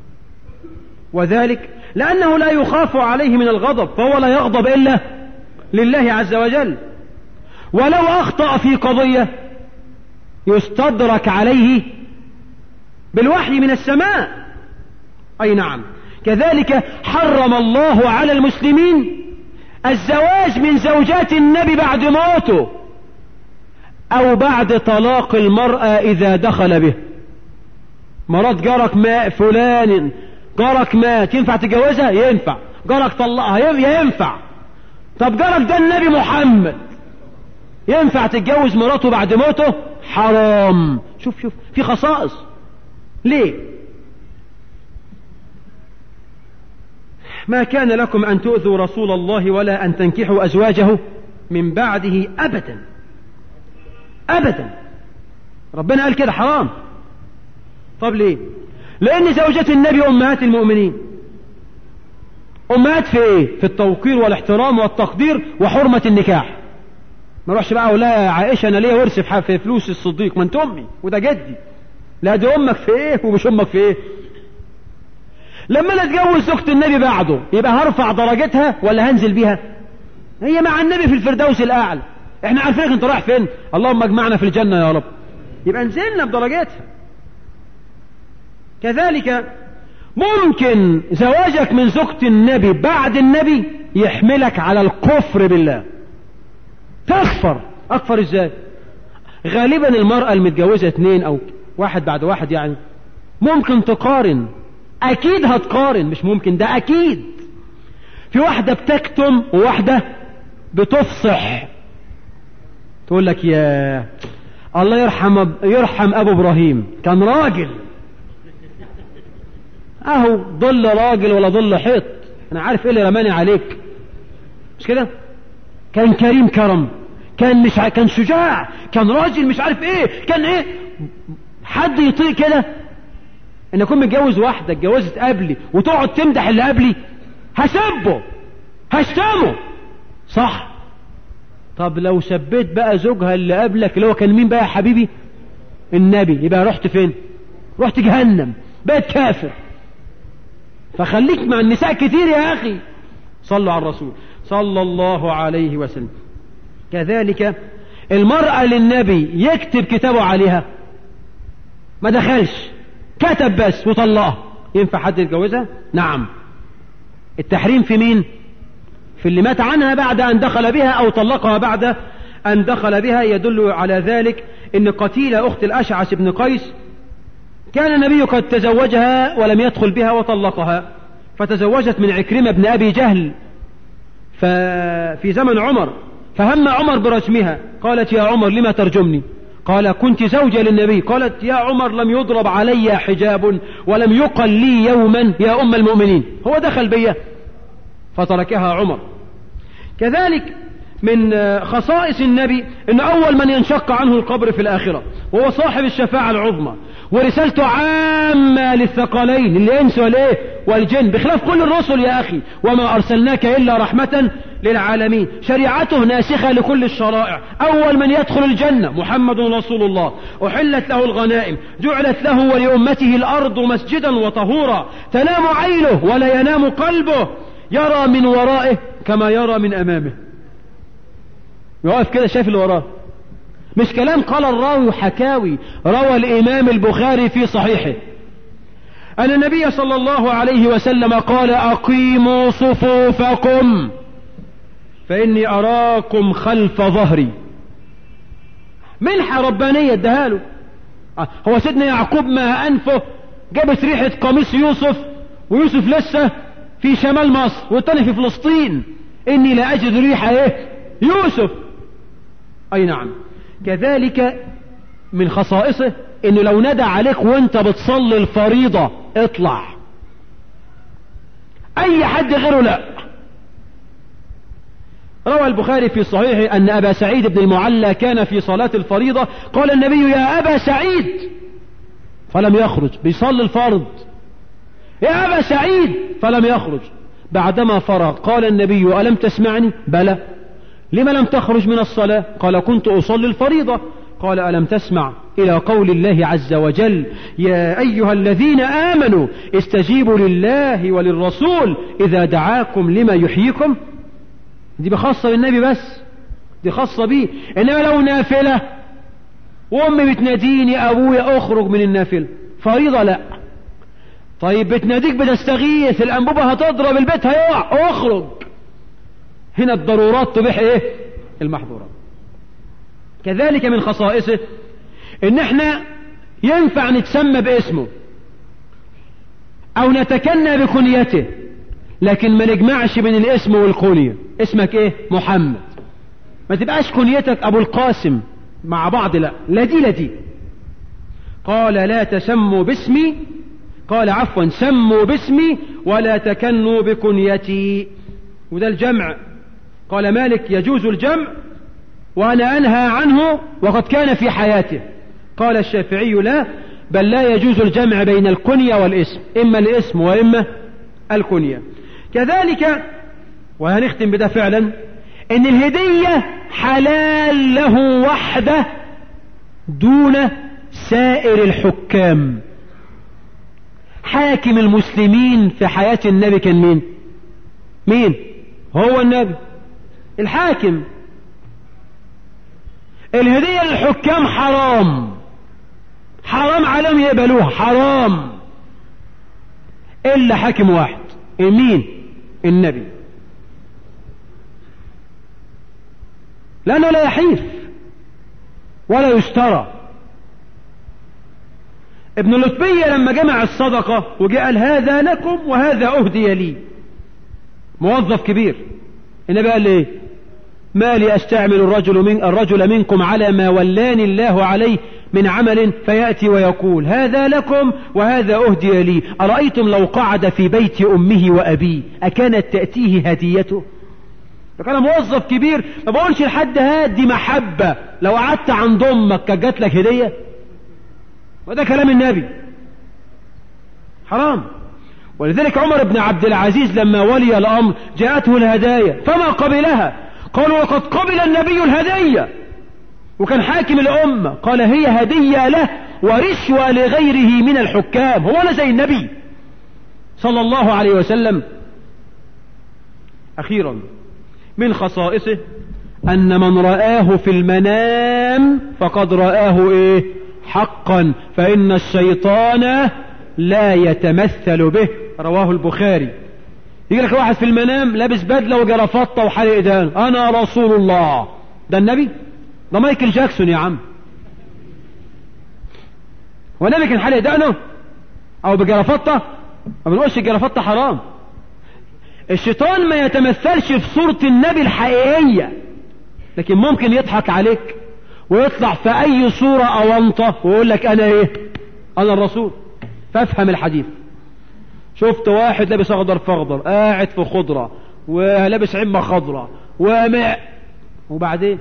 Speaker 1: وذلك لانه لا يخاف عليه من الغضب فهو لا يغضب الا لله عز وجل ولو اخطا في قضيه يستدرك عليه بالوحي من السماء اي نعم كذلك حرم الله على المسلمين الزواج من زوجات النبي بعد موته او بعد طلاق المرأة اذا دخل به مرات جارك ماء فلان جارك مات ينفع تتجوزها ينفع جارك طلقها ينفع طب جارك ده النبي محمد ينفع تتجوز مراته بعد موته حرام شوف شوف في خصائص ليه ما كان لكم أن تؤذوا رسول الله ولا أن تنكحوا أزواجه من بعده أبدا أبدا ربنا قال كده حرام طب ليه لأن زوجات النبي أمهات المؤمنين أمهات في إيه في التوقير والاحترام والتقدير وحرمة النكاح ما اروحش بقى اقول لها يا عائشه انا ليا ورث في فلوس الصديق ما انت امي وده جدي لا دي امك في ايه ومش امك في ايه لما انا اتجوز زوجة النبي بعده يبقى هرفع درجتها ولا هنزل بيها هي مع النبي في الفردوس الاعلى احنا عارفين انت رايح فين اللهم اجمعنا في الجنة يا رب يبقى نزلنا بدرجاتها كذلك ممكن زواجك من زوجة النبي بعد النبي يحملك على الكفر بالله تكفر اكفر ازاي غالبا المرأة المتجوزة اتنين او واحد بعد واحد يعني ممكن تقارن اكيد هتقارن مش ممكن ده اكيد في واحدة بتكتم وواحدة بتفصح تقول لك يا الله يرحم يرحم ابو ابراهيم كان راجل اهو ضل راجل ولا ضل حيط انا عارف ايه اللي رماني عليك مش كده كان كريم كرم كان مش ع... كان شجاع كان راجل مش عارف ايه كان ايه حد يطيق كده ان اكون متجوز واحده اتجوزت قبلي وتقعد تمدح اللي قبلي هسبه هشتمه صح طب لو سبيت بقى زوجها اللي قبلك اللي هو كان مين بقى يا حبيبي النبي يبقى رحت فين رحت جهنم بقيت كافر فخليك مع النساء كتير يا اخي صلوا على الرسول صلى الله عليه وسلم كذلك المرأة للنبي يكتب كتابه عليها ما دخلش كتب بس وطلقها ينفع حد يتجوزها نعم التحريم في مين في اللي مات عنها بعد أن دخل بها أو طلقها بعد أن دخل بها يدل على ذلك أن قتيلة أخت الأشعث بن قيس كان النبي قد تزوجها ولم يدخل بها وطلقها فتزوجت من عكرمة بن أبي جهل ففي زمن عمر فهم عمر برجمها قالت يا عمر لما ترجمني قال كنت زوجة للنبي قالت يا عمر لم يضرب علي حجاب ولم يقل لي يوما يا أم المؤمنين هو دخل بي فتركها عمر كذلك من خصائص النبي ان اول من ينشق عنه القبر في الاخرة وهو صاحب الشفاعة العظمى ورسالته عامة للثقلين الانس والايه والجن بخلاف كل الرسل يا اخي وما ارسلناك الا رحمة للعالمين شريعته ناسخة لكل الشرائع اول من يدخل الجنة محمد رسول الله احلت له الغنائم جعلت له ولامته الارض مسجدا وطهورا تنام عينه ولا ينام قلبه يرى من ورائه كما يرى من امامه يقف كده شايف اللي وراه مش كلام قال الراوي حكاوي روى الامام البخاري في صحيحه ان النبي صلى الله عليه وسلم قال اقيموا صفوفكم فاني اراكم خلف ظهري منحة ربانية اداها له هو سيدنا يعقوب ما انفه جابت ريحة قميص يوسف ويوسف لسه في شمال مصر والتاني في فلسطين اني لا اجد ريحة ايه يوسف اي نعم كذلك من خصائصه انه لو ندى عليك وانت بتصلي الفريضة اطلع اي حد غيره لا روى البخاري في صحيحه ان ابا سعيد بن المعلى كان في صلاة الفريضة قال النبي يا ابا سعيد فلم يخرج بيصلي الفرض يا ابا سعيد فلم يخرج بعدما فرغ قال النبي ألم تسمعني بلى لما لم تخرج من الصلاة قال كنت أصلي الفريضة قال ألم تسمع إلى قول الله عز وجل يا أيها الذين آمنوا استجيبوا لله وللرسول إذا دعاكم لما يحييكم دي بخاصة بالنبي بس دي خاصة بيه إنما لو نافلة وأمي بتناديني أبويا أخرج من النافلة فريضة لا طيب بتناديك بتستغيث الأنبوبة هتضرب البيت هيقع اخرج هنا الضرورات تبيح ايه المحظورات كذلك من خصائصه ان احنا ينفع نتسمى باسمه او نتكنى بكنيته لكن ما نجمعش بين الاسم والكنية اسمك ايه محمد ما تبقاش كنيتك ابو القاسم مع بعض لا لا دي لا دي قال لا تسموا باسمي قال عفوا سموا باسمي ولا تكنوا بكنيتي وده الجمع قال مالك يجوز الجمع وأنا أنهى عنه وقد كان في حياته قال الشافعي لا بل لا يجوز الجمع بين الكنية والاسم إما الاسم وإما الكنية كذلك وهنختم بده فعلا إن الهدية حلال له وحده دون سائر الحكام حاكم المسلمين في حياة النبي كان مين مين هو النبي الحاكم الهدية للحكام حرام حرام عليهم يقبلوها حرام إلا حاكم واحد مين النبي لأنه لا يحيف ولا يشترى ابن لطبية لما جمع الصدقة وجاء قال هذا لكم وهذا أهدي لي موظف كبير النبي قال ايه ما لي استعمل الرجل من الرجل منكم على ما ولاني الله عليه من عمل فيأتي ويقول هذا لكم وهذا أهدي لي أرأيتم لو قعد في بيت أمه وأبيه أكانت تأتيه هديته فكان موظف كبير ما بقولش لحد هادي محبة لو قعدت عند أمك كانت جات لك هدية وده كلام النبي حرام ولذلك عمر بن عبد العزيز لما ولي الأمر جاءته الهدايا فما قبلها قالوا وقد قبل النبي الهدية وكان حاكم الأمة قال هي هدية له ورشوة لغيره من الحكام هو أنا زي النبي صلى الله عليه وسلم أخيرا من خصائصه أن من رآه في المنام فقد رآه إيه حقا فإن الشيطان لا يتمثل به رواه البخاري يجي لك واحد في المنام لابس بدلة وجرافطة وحالق دان أنا رسول الله ده النبي ده مايكل جاكسون يا عم هو النبي كان حالق دقنه أو بجرافطة ما بنقولش الجرافطة حرام الشيطان ما يتمثلش في صورة النبي الحقيقية لكن ممكن يضحك عليك ويطلع في أي صورة أونطة ويقول لك أنا إيه أنا الرسول فافهم الحديث شفت واحد لابس أخضر في أخضر قاعد في خضرة ولابس عمة خضرة ومع وبعدين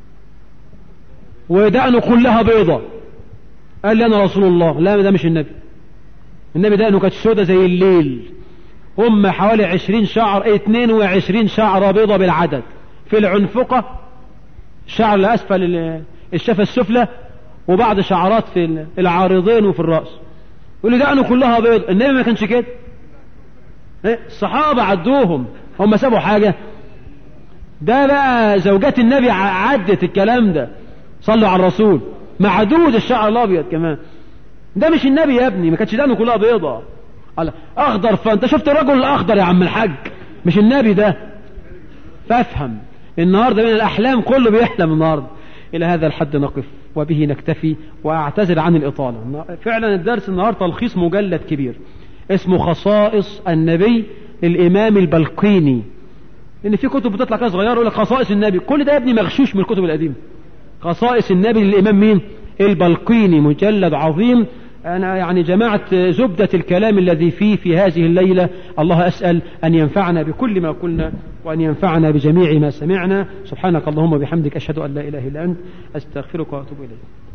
Speaker 1: ودقنه كلها بيضة قال لي أنا رسول الله لا ده مش النبي النبي دقنه كانت سودة زي الليل هم حوالي عشرين شعر اتنين وعشرين شعرة بيضة بالعدد في العنفقة شعر لأسفل الشفة السفلى وبعض شعرات في العارضين وفي الرأس يقول لي دقنه كلها بيض النبي ما كانش كده الصحابة عدوهم هم سابوا حاجة ده بقى زوجات النبي عدت الكلام ده صلوا على الرسول معدود الشعر الابيض كمان ده مش النبي يا ابني ما كانتش دقنه كلها بيضة قال اخضر فانت شفت الرجل الاخضر يا عم الحاج مش النبي ده فافهم النهارده من الاحلام كله بيحلم النهارده الى هذا الحد نقف وبه نكتفي واعتذر عن الاطاله فعلا الدرس النهارده تلخيص مجلد كبير اسمه خصائص النبي للامام البلقيني لان في كتب بتطلع كده صغيره يقول لك خصائص النبي كل ده يا ابني مغشوش من الكتب القديمه خصائص النبي للامام مين البلقيني مجلد عظيم أنا يعني جمعت زبدة الكلام الذي فيه في هذه الليلة الله أسأل أن ينفعنا بكل ما قلنا وأن ينفعنا بجميع ما سمعنا سبحانك اللهم وبحمدك أشهد أن لا إله إلا أنت أستغفرك وأتوب إليك